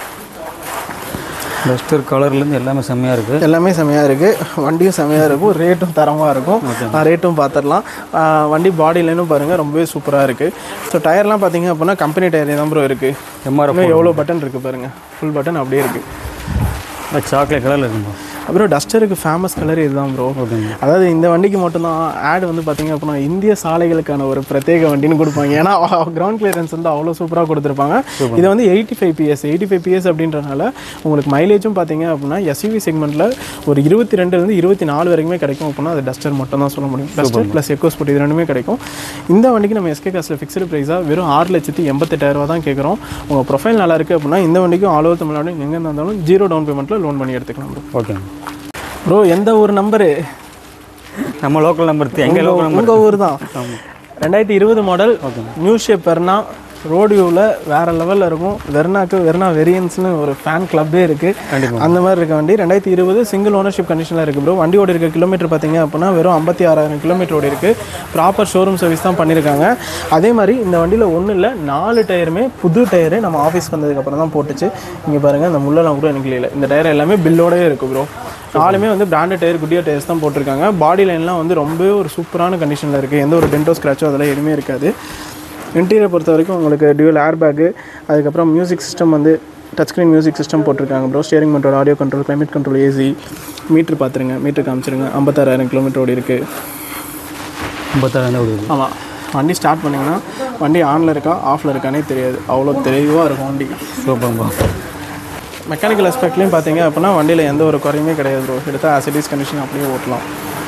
டஸ்டர் கலர்லேருந்து எல்லாமே செம்மையாக இருக்குது எல்லாமே செமையாக இருக்குது வண்டியும் செமையாக இருக்கும் ரேட்டும் தரமாக இருக்கும் ரேட்டும் பார்த்துடலாம் ஆ, வண்டி பாடி லைனும் பாருங்கள் ரொம்பவே சூப்பராக இருக்குது ஸோ டயர்லாம் பார்த்தீங்க அப்படின்னா கம்பெனி டயர் தான் ப்ரோ இருக்குது எம்ஆர்எஃப் இன்னும் எவ்வளோ பட்டன் இருக்குது பாருங்கள் ஃபுல் பட்டன் அப்படியே இருக்குது சாக்லேட் கலரில் இருக்கும் bro. அப்புறம் டஸ்டருக்கு ஃபேமஸ் கலர் இதுதான் ப்ரோ ஓகேங்க அதாவது இந்த வண்டிக்கு மட்டும்தான் ஆட் வந்து பார்த்தீங்க அப்படின்னா இந்திய சாலைகளுக்கான ஒரு பிரத்யேக வண்டின்னு கொடுப்பாங்க ஏன்னா கிரவுண்ட் கிளியரன்ஸ் வந்து அவ்வளோ சூப்பராக கொடுத்துருப்பாங்க இது வந்து eighty five BS eighty five BS அப்படின்றனால உங்களுக்கு மைலேஜும் பார்த்தீங்க அப்படின்னா எஸ்யூவி செக்மெண்ட்டில் ஒரு இருபத்தி ரெண்டுலேருந்து இருபத்தி நாலு வரைக்குமே கிடைக்கும் அப்படின்னா அது டஸ்டர் மட்டும் தான் சொல்ல முடியும் டஸ்டர் ப்ளஸ் எக்கோ ஸ்போர்ட் இது ரெண்டுமே கிடைக்கும் இந்த வண்டிக்கு நம்ம எஸ்கே காசில் ஃபிக்ஸ்டு ப்ரைஸாக வெறும் ஆறு லட்சத்தி எண்பத்தெட்டாயிரரூவா தான் கேட்குறோம் உங்கள் ப்ரொஃபைல் நல்லா இருக்குது அப்படின்னா இந்த வண்டிக்கும் ஆல் ஓவர் தமிழ்நாடு எங்கே இருந்தாலும் ஜீரோ டவுன் பேமெண்ட்டில் லோன் பண்ணி எடுத்துக்கலாம் ப்ரோ ஓகேங்க ப்ரோ எந்த ஊர் நம்பரு நம்ம லோக்கல் நம்பர் எங்கள் லோக்கல் நம்பர் உங்கள் ஊர் தான் ரெண்டாயிரத்தி இருபது model new shape Verna road வியூவில் வேறு லெவலில் இருக்கும் வெர்னாக்கு வெர்னா வெரியன்ஸ்னு ஒரு ஃபேன் கிளப்பே இருக்குது அந்த மாதிரி இருக்க வண்டி ரெண்டாயிரத்தி இருபது சிங்கிள் ஓனர்ஷிப் கண்டிஷனில் இருக்குது ப்ரோ வண்டியோட இருக்க கிலோமீட்டர் பார்த்தீங்க அப்படின்னா வெறும் ஐம்பத்தி ஆறாயிரம் கிலோமீட்டர் ஓடி இருக்குது ப்ராப்பர் ஷோரூம் சர்வீஸ் தான் பண்ணியிருக்காங்க அதே மாதிரி இந்த வண்டியில் ஒன்றும் இல்லை நாலு டயருமே புது டயரு நம்ம ஆஃபீஸ் வந்ததுக்கப்புறம் தான் போட்டுச்சு இங்கே பாருங்கள் இந்த முள்ளெல்லாம் கூட எனக்கு இல்லை இந்த டயர் எல்லாமே பில்லோடவே இருக்குது ப்ரோ நாலுமே வந்து பிராண்டட் டயர் குட்டியா டயர்ஸ் தான் போட்டிருக்காங்க பாடி லைன்லாம் வந்து ரொம்பவே ஒரு சூப்பரான கண்டிஷனில் இருக்குது எந்த ஒரு டென்டோ ஸ்க்ராச்சோ அதெல்லாம் எதுவுமே இருக்காது இன்டீரியர் பொறுத்த வரைக்கும் உங்களுக்கு டியூல் ஏர் பேக்கு அதுக்கப்புறம் மியூசிக் சிஸ்டம் வந்து டச் ஸ்க்ரீன் மியூசிக் சிஸ்டம் போட்டிருக்காங்க bro steering control audio control climate control AC meter பார்த்துருங்க மீட்ரு காமிச்சிருங்க ஐம்பத்தாறாயிரம் கிலோமீட்டர் ஓடி இருக்குது ஐம்பத்தாயிரம் தான் ஓடுது ஆமாம் வண்டி ஸ்டார்ட் பண்ணிங்கன்னா வண்டி ஆனில் இருக்கா ஆஃபில் இருக்கானே தெரியாது அவ்வளோ தெளிவாக இருக்கும் வண்டி சூப்பர் ப்ரோ மெக்கானிக்கல் அஸ்பெக்ட்லேயும் பார்த்தீங்க அப்படின்னா வண்டியில் எந்த ஒரு குறையுமே கிடையாது ப்ரோ எடுத்தால் ஆசிடிஸ் கண்டிஷன் அப்படியே ஓட்டலாம்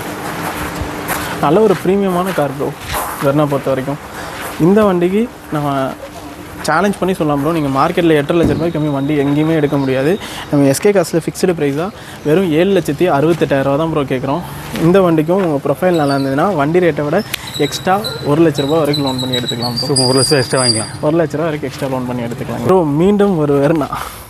நல்ல ஒரு ப்ரீமியமான கார் ப்ரோ வெர்னா பொறுத்த வரைக்கும் இந்த வண்டிக்கு நம்ம சேலஞ்ச் பண்ணி சொல்லலாம் ப்ரோ நீங்கள் மார்க்கெட்டில் எட்டரை லட்ச ரூபாய் கம்மி வண்டி எங்கேயுமே எடுக்க முடியாது நம்ம எஸ்கே காசில் ஃபிக்ஸ்டு ப்ரைஸாக வெறும் ஏழு லட்சத்தி அறுபத்தெட்டாயிரரூவா தான் ப்ரோ கேட்குறோம் இந்த வண்டிக்கும் உங்கள் ப்ரொஃபைல் நல்லா இருந்ததுன்னா வண்டி ரேட்டை விட எக்ஸ்ட்ரா ஒரு லட்ச ரூபா வரைக்கும் லோன் பண்ணி எடுத்துக்கலாம் ப்ரோ சூப்பர் ஒரு லட்சம் எக்ஸ்ட்ரா வாங்கிக்கலாம் ஒரு லட்ச ரூபா வரைக்கும் எக்ஸ்ட்ரா லோன் பண்ணி எடுத்துக்கலாம் ப்ரோ மீண்டும் ஒரு வெர்னா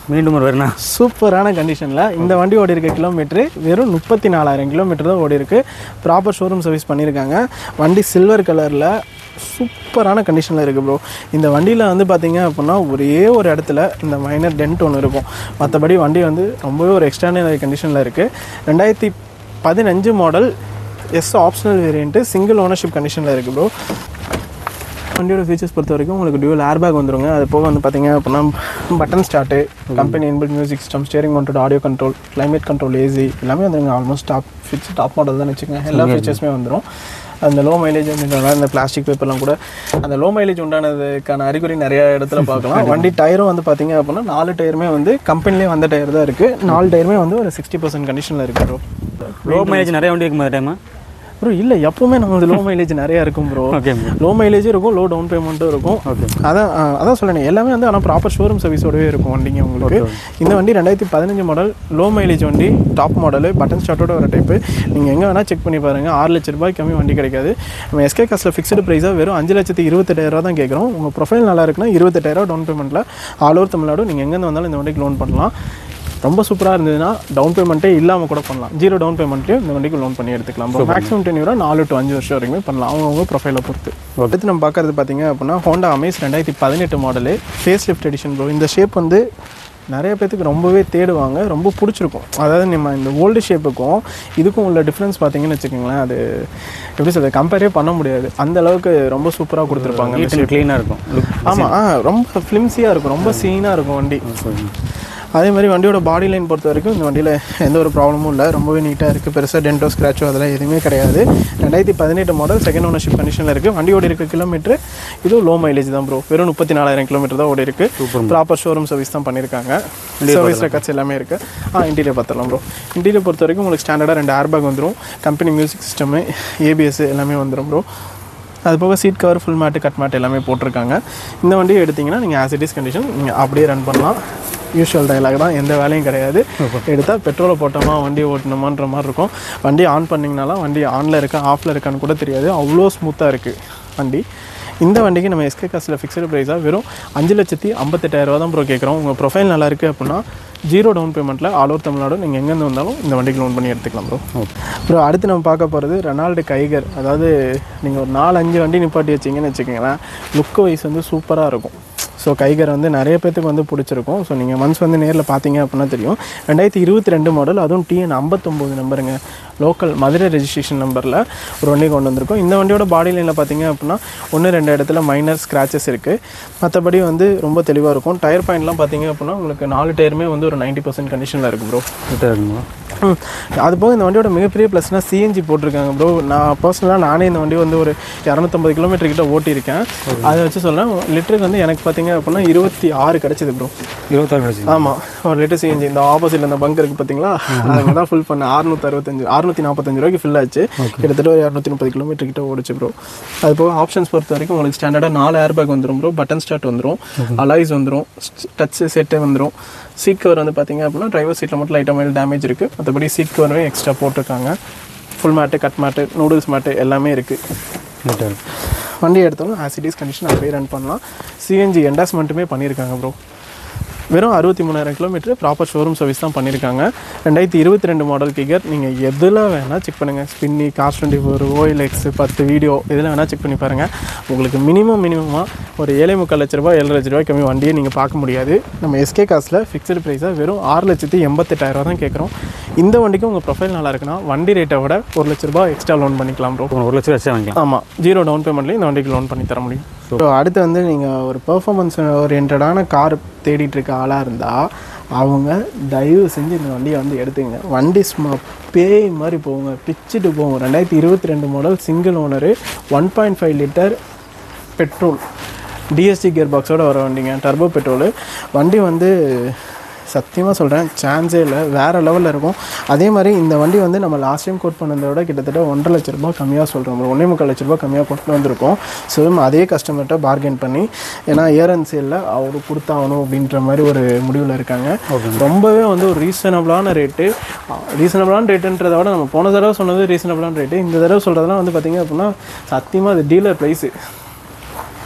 மீண்டும் ஒரு வரணும் சூப்பரான கண்டிஷனில் இந்த வண்டி ஓடி இருக்க கிலோமீட்டர் வெறும் முப்பத்தி நாலாயிரம் கிலோமீட்டர் தான் ஓடி இருக்கு ப்ராப்பர் ஷோரூம் சர்வீஸ் பண்ணியிருக்காங்க வண்டி சில்வர் கலரில் சூப்பரான கண்டிஷனில் இருக்குது ப்ரோ இந்த வண்டியில் வந்து பார்த்தீங்க அப்படின்னா ஒரே ஒரு இடத்துல இந்த மைனர் டென்ட் ஒன்று இருக்கும் மற்றபடி வண்டி வந்து ரொம்பவே ஒரு எக்ஸ்ட்ரானரி கண்டிஷனில் இருக்குது ரெண்டாயிரத்தி பதினஞ்சு model S optional variant single ownership கண்டிஷனில் இருக்குது ப்ரோ வண்டியோட ஃபீச்சர்ஸ் பொறுத்த வரைக்கும் உங்களுக்கு டியூல் ஏர்பேக் வந்துருங்க அது போக வந்து பார்த்தீங்க அப்படின்னா button start company inbuilt music system steering mounted audio control climate control AC எல்லாமே வந்துருங்க almost top fits top model தான் வச்சுக்கோங்க எல்லா ஃபீச்சர்ஸுமே வந்துடும் அந்த லோ மைலேஜ் அப்படின்றனால இந்த பிளாஸ்டிக் பேப்பர்லாம் கூட அந்த லோ மைலேஜ் உண்டானதுக்கான அறிகுறி நிறைய இடத்துல பார்க்கலாம் வண்டி டயரும் வந்து பார்த்தீங்க அப்படின்னா நாலு டயருமே வந்து கம்பெனிலே வந்த டயர் தான் இருக்குது நாலு டயருமே வந்து ஒரு சிக்ஸ்டி பர்சன்ட் கண்டிஷனில் இருக்குது ப்ரோ லோ மைலேஜ் நிறைய வண்டி இருக்கும் டைம் ப்ரோ இல்லை எப்பவுமே நம்ம லோ மைலேஜ் நிறையா இருக்கும் ப்ரோ ஓகே லோ மைலேஜும் இருக்கும் லோ டவுன் பேமெண்ட்டும் இருக்கும் ஓகே அதான் ஆ, அதான் சொல்லேன் எல்லாமே வந்து ஆனால் ப்ராப்பர் ஷோரூம் சர்வீஸோடவே இருக்கும் வண்டிங்க உங்களுக்கு இந்த வண்டி ரெண்டாயிரத்தி பதினஞ்சு மாடல் லோ மைலேஜ் வண்டி டாப் மாடலு பட்டன் ஸ்டார்ட்டோட வர டைப்பு நீங்கள் எங்கே வேணால் செக் பண்ணி பாருங்கள் ஆறு லட்ச ரூபாய் கம்மி வண்டி கிடைக்காது நம்ம எஸ்கே காசில் ஃபிக்ஸ்டு ப்ரைஸாக வெறும் அஞ்சு லட்சத்தி இருபத்தெட்டாயிரரூவா தான் கேட்குறோம் உங்கள் ப்ரொஃபைல் நல்லா இருக்குன்னா இருபத்தெட்டாயிரரூவா டவுன் பேமெண்ட்டில் ஆல் ஓவர் தமிழ்நாடு நீங்கள் எங்கேருந்து வந்தாலும் இந்த வண்டிக்கு லோன் பண்ணலாம் ரொம்ப சூப்பராக இருந்ததுன்னா டவுன் பேமெண்ட்டே இல்லாமல் கூட பண்ணலாம் ஜீரோ டவுன் பேமெண்ட்லேயும் இந்த வண்டிக்கு லோன் பண்ணி எடுத்துக்கலாம் மேக்ஸிமம் டென் யூரோ நாலு டு அஞ்சு வருஷம் வரைக்குமே பண்ணலாம் அவங்கவுங்க ப்ரொஃபைலை பொறுத்து அடுத்து நம்ம பார்க்கறது பார்த்தீங்க அப்படின்னா ஹோண்டா அமேஸ் ரெண்டாயிரத்தி பதினெட்டு model face lift edition bro இந்த ஷேப் வந்து நிறைய பேத்துக்கு ரொம்பவே தேடுவாங்க ரொம்ப பிடிச்சிருக்கும் அதாவது நம்ம இந்த ஓல்டு ஷேப்புக்கும் இதுக்கும் உள்ள டிஃப்ரென்ஸ் பார்த்தீங்கன்னு வச்சுக்கோங்களேன் அது எப்படி சொல்றது கம்பேரே பண்ண முடியாது அந்த அளவுக்கு ரொம்ப சூப்பராக கொடுத்துருப்பாங்க இந்த நீட் அண்ட் க்ளீனாக இருக்கும் லுக் ஆமாம் ஆ ரொம்ப ஃபிலிம்ஸியாக இருக்கும் ரொம்ப சீனாக இருக்கும் வண்டி அதே மாதிரி வண்டியோட பாடி லைன் பொறுத்த வரைக்கும் இந்த வண்டியில் எந்த ஒரு ப்ராப்ளமும் இல்லை ரொம்பவே நீட்டாக இருக்குது பெருசாக டென்டோ ஸ்க்ராச்சோ அதெல்லாம் எதுவுமே கிடையாது ரெண்டாயிரத்தி பதினெட்டு மாடல் செகண்ட் ஓனர்ஷிப் கண்டிஷனில் இருக்குது வண்டியோட இருக்க கிலோமீட்டர் இதுவும் லோ மைலேஜ் தான் ப்ரோ வெறும் முப்பத்தி நாலாயிரம் கிலோமீட்டர் தான் ஓடி இருக்கு ப்ராப்பர் ஷோரூம் சர்வீஸ் தான் பண்ணியிருக்காங்க சர்வீஸ் ரெக்கார்ட்ஸ் எல்லாமே இருக்குது ஆ இன்டீரியர் பார்த்துடலாம் ப்ரோ இன்டீரியர் பொறுத்த வரைக்கும் உங்களுக்கு ஸ்டாண்டர்டாக ரெண்டு ஏர்பேக் வந்துடும் கம்பெனி மியூசிக் சிஸ்டமு ஏபிஎஸ் எல்லாமே வந்துடும் ப்ரோ அது போக seat cover full mat cut mat எல்லாமே போட்டிருக்காங்க இந்த வண்டியை எடுத்தீங்கன்னா நீங்கள் ஆசிட்டிஸ் கண்டிஷன் நீங்கள் அப்படியே ரன் பண்ணலாம் யூஷுவல் டைலாக் தான் எந்த வேலையும் கிடையாது எடுத்தால் பெட்ரோலை போட்டோமா வண்டி ஓட்டணுமான்ற மாதிரி இருக்கும் வண்டி ஆன் பண்ணிங்கனாலாம் வண்டி ஆனில் இருக்கா ஆஃபில் இருக்கான்னு கூட தெரியாது அவ்வளோ ஸ்மூத்தாக இருக்குது வண்டி இந்த வண்டிக்கு நம்ம எஸ்கே காசில் ஃபிக்ஸ்டு ப்ரைஸாக வெறும் அஞ்சு லட்சத்தி ஐம்பத்தெட்டாயிரரூவா தான் ப்ரோ கேட்குறோம் உங்கள் ப்ரொஃபைல் நல்லா இருக்குது அப்படின்னா ஜீரோ டவுன் பேமெண்ட்டில் ஆல் ஓவர் தமிழ்நாடு நீங்கள் எங்கேருந்து வந்தாலும் இந்த வண்டிக்கு லோன் பண்ணி எடுத்துக்கலாம் ப்ரோ ப்ரோ அடுத்து நம்ம பார்க்க போகிறது ரெனால்டு கைகர் அதாவது நீங்கள் ஒரு நாலு அஞ்சு வண்டி நிப்பாட்டி வச்சிங்கன்னு வச்சுக்கோங்களேன் லுக் வைஸ் வந்து சூப்பராக இருக்கும் ஸோ கைகர் வந்து நிறைய பேத்துக்கு வந்து பிடிச்சிருக்கும் ஸோ நீங்கள் மந்த்ஸ் வந்து நேரில் பார்த்தீங்க அப்படின்னா தெரியும் ரெண்டாயிரத்தி இருபத்தி ரெண்டு மாடல் அதுவும் டிஎன் ஐம்பத்தொம்போது நம்பருங்க லோக்கல் மதுரை ரெஜிஸ்ட்ரேஷன் நம்பரில் ஒரு வண்டி கொண்டு வந்திருக்கோம் இந்த வண்டியோட பாடி லைனில் பார்த்தீங்க அப்படின்னா ஒன்று ரெண்டு இடத்துல மைனர் ஸ்க்ராச்சஸ் இருக்குது மற்றபடி வந்து ரொம்ப தெளிவாக இருக்கும் டயர் பாயிண்ட்லாம் பார்த்தீங்க அப்படின்னா உங்களுக்கு நாலு டயருமே வந்து ஒரு நைன்ட்டி பர்சன்ட் கண்டிஷனில் இருக்குது ப்ரோ நீட்டாக இருக்குங்களா ம். அது போக இந்த வண்டியோட மிகப்பெரிய ப்ளஸ்னால் சிஎன்ஜி போட்டிருக்காங்க ப்ரோ நான் பர்சனலாக நானே இந்த வண்டி வந்து ஒரு இரநூத்தம்பது கிலோமீட்டர் கிட்ட ஓட்டியிருக்கேன் அதை வச்சு சொல்கிறேன் லிட்டருக்கு வந்து எனக்கு பார்த்தீங்க அப்படின்னா இருபத்தி ஆறு கிடச்சிது ப்ரோ இருபத்தாறு கிடச்சி ஆமாம் ஒரு லிட்டர் சிஎன்ஜி இந்த ஆப்போசிட்டில் இந்த பங்க் இருக்குது பார்த்தீங்களா அங்கே தான் ஃபுல் பண்ணேன் அறுநூத்தி அறுபத்தஞ்சு அறுநூத்தி நாற்பத்தஞ்சு ரூபாய்க்கு ஃபில் ஆச்சு கிட்டத்தட்ட ஒரு இரநூத்தி முப்பது கிலோமீட்டர் கிட்ட ஓடிச்சு ப்ரோ அது போக ஆப்ஷன்ஸ் பொறுத்த வரைக்கும் உங்களுக்கு ஸ்டாண்டர்டாக நாலு ஏர் பேக் வந்துடும் ப்ரோ பட்டன் ஸ்டார்ட் வந்துடும் அலாய்ஸ் வந்துடும் டச் செட்டே வந்துடும் சீட் கவர் வந்து பார்த்தீங்க அப்படின்னா டிரைவர் சீட்டில் மட்டும் லைட்டாக மேலே டேமேஜ் இருக்குது மற்றபடி சீட் கவரும் எக்ஸ்ட்ரா போட்டிருக்காங்க full mat cut mat noodles mat எல்லாமே இருக்குது நீட்டாக இருக்கு வண்டி எடுத்தாலும் ஆசிடிஸ் கண்டிஷன் அப்படியே ரன் பண்ணலாம் சிஎன்ஜி என்டாஸ்மெண்ட்டுமே பண்ணியிருக்காங்க ப்ரோ வெறும் அறுபத்தி மூணாயிரம் கிலோமீட்டர் ப்ராப்பர் ஷோரூம் சர்வீஸ் தான் பண்ணியிருக்காங்க ரெண்டாயிரத்தி இருபத்தி ரெண்டு மாடல் கிகர் நீங்கள் எதில் வேணால் செக் பண்ணுங்கள் Spinny cars twenty four OLX பத்து வீடியோ இதில் வேணால் செக் பண்ணி பாருங்கள் உங்களுக்கு மினிமம் மினிமமாக ஒரு ஏழை முக்கால் லட்ச ரூபாய் ஏழு லட்ச ரூபாய் கம்மி வண்டியை நீங்கள் பார்க்க முடியாது நம்ம எஸ்கே காசில் ஃபிக்ஸ்டு ப்ரைஸாக வெறும் ஆறு லட்சத்தி எண்பத்தெட்டாயிரம் தான் கேட்குறோம் இந்த வண்டிக்கு உங்கள் ப்ரொஃபைல் நல்லா இருக்குன்னா வண்டி ரேட்டை விட ஒரு லட்ச ரூபாய் எக்ஸ்ட்ரா லோன் பண்ணிக்கலாம் ப்ரோ ஒரு லட்ச ரூபா வச்சா வாங்கிக்கலாம் ஆமாம் ஜீரோ டவுன் பேமெண்ட்லேயும் இந்த வண்டிக்கு லோன் பண்ணி தர முடியும் ஸோ அடுத்து வந்து நீங்கள் ஒரு பெர்ஃபார்மன்ஸ் ஓரியன்டான கார் தேடிட்டு இருக்க ஆளாக இருந்தால் அவங்க தயவு செஞ்சு இந்த வண்டியை வந்து எடுத்துங்க வண்டி சும்மா பேய் மாதிரி போகுங்க பிச்சுட்டு போகும் ரெண்டாயிரத்தி இருபத்தி ரெண்டு model single owner one point five litre petrol DST gear பாக்ஸோட வர வண்டிங்க டர்போ பெட்ரோலு வண்டி வந்து சத்தியமாக சொல்கிறேன் சான்ஸே இல்லை வேறு லெவலில் இருக்கும் அதே மாதிரி இந்த வண்டி வந்து நம்ம லாஸ்ட் டைம் கோட் பண்ணதை விட கிட்டத்தட்ட ஒன்றரை லட்ச ரூபாய் கம்மியாக சொல்கிறோம் ஒன்றே முக்கால் லட்ச ரூபாய் கம்மியாக கொண்டு வந்திருக்கோம் ஸோ அதே கஸ்டமர்கிட்ட பார்கெயின் பண்ணி ஏன்னா இயர் அண்ட் சேலில் அவர் கொடுத்தாகணும் அப்படின்ற மாதிரி ஒரு முடிவில் இருக்காங்க ரொம்பவே வந்து ஒரு ரீசனபிளான ரேட்டு ரீசனபிளான ரேட்டுன்றதை விட நம்ம போன தடவை சொன்னது ரீசனபிளான ரேட்டு இந்த தடவை சொல்கிறதெல்லாம் வந்து பார்த்திங்க அப்படின்னா சத்தியமாக அது டீலர் ப்ரைஸு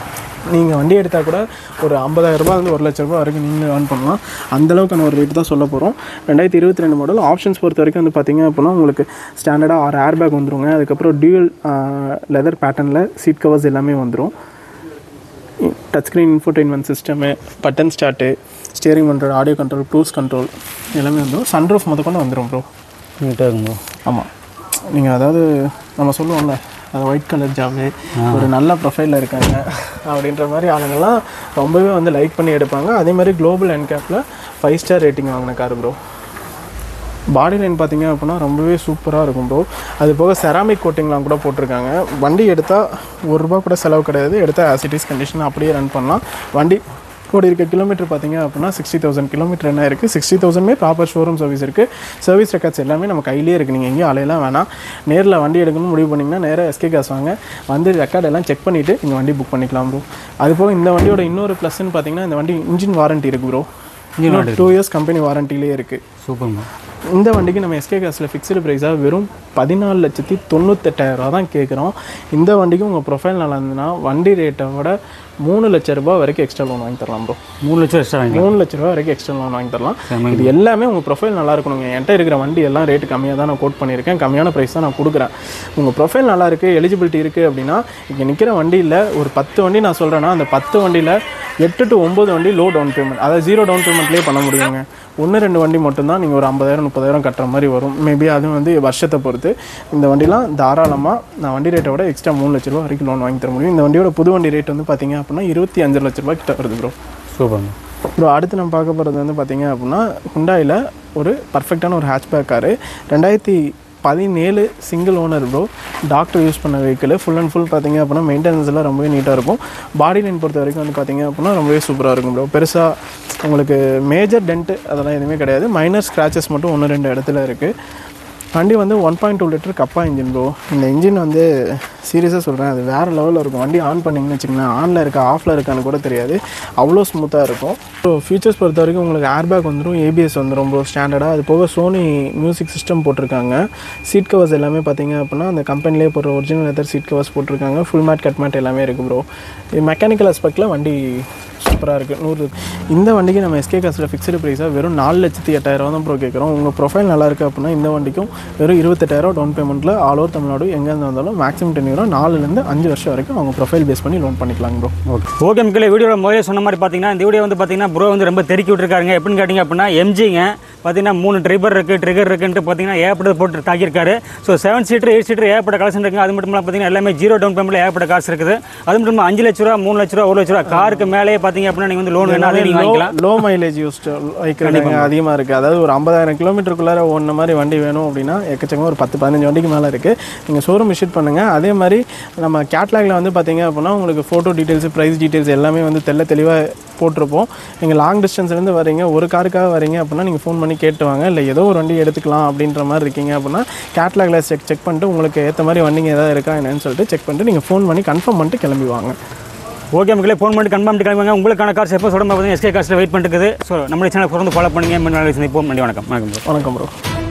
நீங்கள் வண்டி எடுத்தால் கூட ஒரு ஐம்பதாயிரம் ரூபாய் வந்து ஒரு லட்ச ரூபாய் வரைக்கும் நீங்கள் ஏர்ன் பண்ணலாம் அந்தளவுக்கான ஒரு ரேட் தான் சொல்ல போகிறோம் ரெண்டாயிரத்தி இருபத்தி ரெண்டு மாடல் ஆப்ஷன்ஸ் பொறுத்த வரைக்கும் வந்து பார்த்தீங்க அப்படின்னா உங்களுக்கு ஸ்டாண்டர்டாக ஆறு ஏர் பேக் வந்துருங்க அதுக்கப்புறம் டியூல் லெதர் பேட்டர்னில் சீட் கவர்ஸ் எல்லாமே வந்துடும் touch screen infotainment system button start steering control audio control cruise control எல்லாமே வந்துடும் சன்ரூஃப் முதற்கொண்டு வந்துடும் ப்ரோ நீட்டாக இருக்கும் ப்ரோ ஆமாம் நீங்கள் அதாவது நம்ம சொல்லுவோம்ல அது ஒயிட் கலர் ஜாபு ஒரு நல்ல ப்ரொஃபைலில் இருக்காங்க அப்படின்ற மாதிரி ஆளுங்கள்லாம் ரொம்பவே வந்து லைக் பண்ணி எடுப்பாங்க அதே மாதிரி குளோபல் என்கேப்பில் ஃபைவ் ஸ்டார் ரேட்டிங் வாங்கின கார் ப்ரோ பாடி லைன் பார்த்தீங்க அப்படின்னா ரொம்பவே சூப்பராக இருக்கும் ப்ரோ அது போக செராமிக் கோட்டிங்லாம் கூட போட்டிருக்காங்க வண்டி எடுத்தால் ஒரு ரூபா கூட செலவு கிடையாது எடுத்தால் ஆசிட்டிஸ் கண்டிஷன் அப்படியே ரன் பண்ணலாம் வண்டி ஓடி இருக்க கிலோமீட்டர் பார்த்தீங்க அப்படின்னா சிக்ஸ்டி தௌசண்ட் கிலோமீட்டர் என்ன இருக்குது சிக்ஸ்டி தௌசண்ட்மே ப்ராப்பர் ஷோரூம் சர்வீஸ் இருக்குது சர்வீஸ் ரெக்கார்ட்ஸ் எல்லாமே நம்ம கையிலே இருக்குது நீங்கள் எங்கேயும் அலையெல்லாம் வேணாம் நேரில் வண்டி எடுக்கணும்னு முடிவு பண்ணிங்கன்னா நேராக எஸ்கே காசு வாங்க வந்து ரெக்கார்ட் எல்லாம் செக் பண்ணிவிட்டு நீங்கள் வண்டி புக் பண்ணிக்கலாம் ப்ரோ அது போக இந்த வண்டியோட இன்னொரு ப்ளஸ்ன்னு பார்த்தீங்கன்னா இந்த வண்டி இன்ஜின் வாரண்ட்டி இருக்குது ப்ரோ இன்னும் டூ இயர்ஸ் கம்பெனி வாரண்டிலே இருக்குது சூப்பர் ப்ரோ இந்த வண்டிக்கு நம்ம எஸ்கே காசில் ஃபிக்ஸ்டு ப்ரைஸாக வெறும் பதினாலு லட்சத்தி தொண்ணூத்தெட்டாயிரம் ரூபா தான் கேட்குறோம் இந்த வண்டிக்கு உங்கள் ப்ரொஃபைல் நல்லா இருந்ததுன்னா வண்டி ரேட்டை விட மூணு லட்ச ரூபாய் வரைக்கும் எக்ஸ்ட்ரா லோன் வாங்கி தரலாம் ப்ரோ மூணு லட்சம் எக்ஸ்ட்ரா வாங்கிக்கலாம் மூணு லட்ச ரூபா வரைக்கும் எக்ஸ்ட்ரா லோன் வாங்கி தரலாம் இது எல்லாமே உங்கள் ப்ரொஃபைல் நல்லா இருக்கணுங்க என்கிட்ட இருக்கிற வண்டி எல்லாம் ரேட்டு கம்மியாக தான் நான் கோட் பண்ணியிருக்கேன் கம்மியான ப்ரைஸ் தான் நான் கொடுக்குறேன் உங்கள் ப்ரொஃபைல் நல்லா இருக்குது எலிஜிபிலிட்டி இருக்குது அப்படின்னா இங்கே நிற்கிற வண்டியில் ஒரு பத்து வண்டி நான் சொல்கிறேன்னா அந்த பத்து வண்டியில் எட்டு டு ஒம்பது வண்டி லோ டவுன் பேமெண்ட் அதாவது ஜீரோ டவுன் பேமெண்ட்லேயே பண்ண முடியுங்க ஒன்று ரெண்டு வண்டி மட்டும்தான் நீங்கள் ஒரு ஐம்பதாயிரம் முப்பதாயிரம் கட்டுற மாதிரி வரும் மேபி அது வந்து வருஷத்தை பொறுத்து இந்த வண்டிலாம் தாராளமாக நான் வண்டி ரேட்டை விட எக்ஸ்ட்ரா மூணு லட்ச ரூபா வரைக்கும் லோன் வாங்கி தர முடியும் இந்த வண்டியோட புது வண்டி ரேட் வந்து பார்த்தீங்க அப்படின்னா இருபத்தி அஞ்சு லட்ச ரூபாய் கிட்ட வருது ப்ரோ சூப்பர் ப்ரோ ப்ரோ அடுத்து நம்ம பார்க்க போகிறது வந்து பார்த்தீங்க அப்படின்னா ஹுண்டாயில் ஒரு பர்ஃபெக்டான ஒரு ஹேட்ச்பேக் காரு ரெண்டாயிரத்தி பதினேழு single owner bro doctor use பண்ண வெஹிக்கிள் ஃபுல் அண்ட் ஃபுல் பார்த்தீங்க அப்படின்னா மெயின்டெனன்ஸ் எல்லாம் ரொம்பவே நீட்டாக இருக்கும் பாடி லைன் பொறுத்த வரைக்கும் வந்து பார்த்தீங்க அப்படின்னா ரொம்பவே சூப்பராக இருக்கும் ப்ரோ பெருசாக உங்களுக்கு மேஜர் டென்ட்டு அதெல்லாம் எதுவுமே கிடையாது மைனர் ஸ்க்ராச்சஸ் மட்டும் ஒன்று ரெண்டு இடத்துல இருக்குது வண்டி வந்து one point two litre Kappa engine bro இந்த இன்ஜின் வந்து சீரியஸாக சொல்கிறேன் அது வேறு லெவலில் இருக்கும் வண்டி ஆன் பண்ணிங்கன்னு வச்சுக்கோங்களேன் ஆனில் இருக்கா ஆஃபில் இருக்கான்னு கூட தெரியாது அவ்வளோ ஸ்மூத்தாக இருக்கும் ஸோ ஃபீச்சர்ஸ் பொறுத்த வரைக்கும் உங்களுக்கு ஏர்பேக் வந்துடும் ஏபிஎஸ் வந்துடும் ப்ரோ ஸ்டாண்டர்டாக அது போக சோனி மியூசிக் சிஸ்டம் போட்டிருக்காங்க சீட் கவர்ஸ் எல்லாமே பார்த்தீங்க அப்படின்னா அந்த கம்பெனிலே போடுற ஒரிஜினல் லெதர் சீட் கவர்ஸ் போட்டிருக்காங்க ஃபுல் மேட் கட் மேட் எல்லாமே இருக்குது ப்ரோ மெக்கானிக்கல் அஸ்பெக்டில் வண்டி சூப்பராக இருக்குது நூறு இந்த வண்டிக்கு நம்ம எஸ்கே காசில் ஃபிக்ஸ்டு ப்ரைஸாக வெறும் நாலு லட்சத்தி எட்டாயிரம் தான் ப்ரோ கேட்குறோம் உங்கள் ப்ரொஃபைல் நல்லா இருக்குது அப்படின்னா இந்த வண்டிக்கும் வெறும் இருபத்தெட்டாயிரம் டவுன் பேமெண்ட்டில் ஆல் ஓவர் தமிழ்நாடு எங்கேருந்து வந்தாலும் மேக்ஸிமம் டென் இயரம் நாலுலேருந்து அஞ்சு வருஷம் வரைக்கும் அவங்க ப்ரொஃபைல் பேஸ் பண்ணி லோன் பண்ணிக்கலாம் ப்ரோ ஓகே ஓகே மக்களே வீடியோவில் முதல்ல சொன்ன மாதிரி பார்த்தீங்கன்னா இந்த வீடியோ வந்து பார்த்தீங்கன்னா ப்ரோ வந்து ரொம்ப தெருக்கி விட்டுருக்காருங்க எப்படின்னு கேட்டிங்க அப்படின்னா எம்ஜிங்க பார்த்தீங்கன்னா மூணு ட்ரிபர் இருக்குது ட்ரிகர் இருக்குன்ட்டு பார்த்தீங்கன்னா ஏகப்பட்ட போட்டு தாக்கியிருக்காரு so seven seater eight seater ஏகப்பட்ட கலெக்ஷன் இருக்குது அது மட்டும் இல்லாமல் பார்த்தீங்கன்னா எல்லாமே ஜீரோ டவுன் பேமெண்ட்டில் ஏகப்பட்ட காசு இருக்குது அது மட்டும் இல்லாமல் அஞ்சு லட்ச ரூபா மூணு லட்ச ரூபா ஒரு லட்ச ரூபா காருக்கு மேலேயே பார்த்தீங்க அப்படின்னா நீங்கள் வந்து லோன் வேணாலும் நீங்கள் வாங்கிக்கலாம் லோ மைலேஜ் யூஸ் வைக்கிறாங்க அதிகமாக இருக்குது அதாவது ஒரு ஐம்பதாயிரம் கிலோமீட்டருக்குள்ளார ஓடின மாதிரி வண்டி வேணும் அப்படின்னா எக்கச்சக்கமாக ஒரு பத்து பதினஞ்சு வண்டிக்கு மேலே இருக்குது நீங்கள் ஷோரூம் விசிட் பண்ணுங்கள் அதே மாதிரி நம்ம கேட்லாகில் வந்து பார்த்தீங்க அப்படின்னா உங்களுக்கு ஃபோட்டோ டீட்டெயில்ஸ் ப்ரைஸ் டீட்டெயில்ஸ் எல்லாமே வந்து தெள்ள தெளிவாக போட்டிருப்போம் நீங்கள் லாங் டிஸ்டன்ஸ்லேருந்து வரீங்க ஒரு காருக்காக வரீங்க அப்படின்னா நீங்கள் ஃபோன் பண்ணி கேட்டு வாங்க இல்லை ஏதோ ஒரு வண்டி எடுத்துக்கலாம் அப்படின்ற மாதிரி இருக்கீங்க அப்படின்னா கேட்லாகில் செக் செக் பண்ணிட்டு உங்களுக்கு ஏற்ற மாதிரி வண்டிங்க ஏதாவது இருக்கா என்னன்னு சொல்லிட்டு செக் பண்ணிட்டு நீங்கள் ஃபோன் பண்ணி கன்ஃபார்ம் பண்ணிட்டு கிளம்பி வாங்க ஓகே மக்களே ஃபோன் பண்ணி கன்ஃபார்ம் கிளம்புங்க உங்களுக்கான கார்ஸ் எப்போ சொல்லும்போது பார்த்தீங்கன்னா எஸ்கே காசில் வெயிட் பண்ணிட்டு இருக்குது ஸோ நம்ம சேனல் தொடர்ந்து ஃபாலோ பண்ணுங்க இன்னும் நாளைக்கு சந்திப்போம் நன்றி வணக்கம் வணக்கம் bro. வணக்கம் ப்ரோ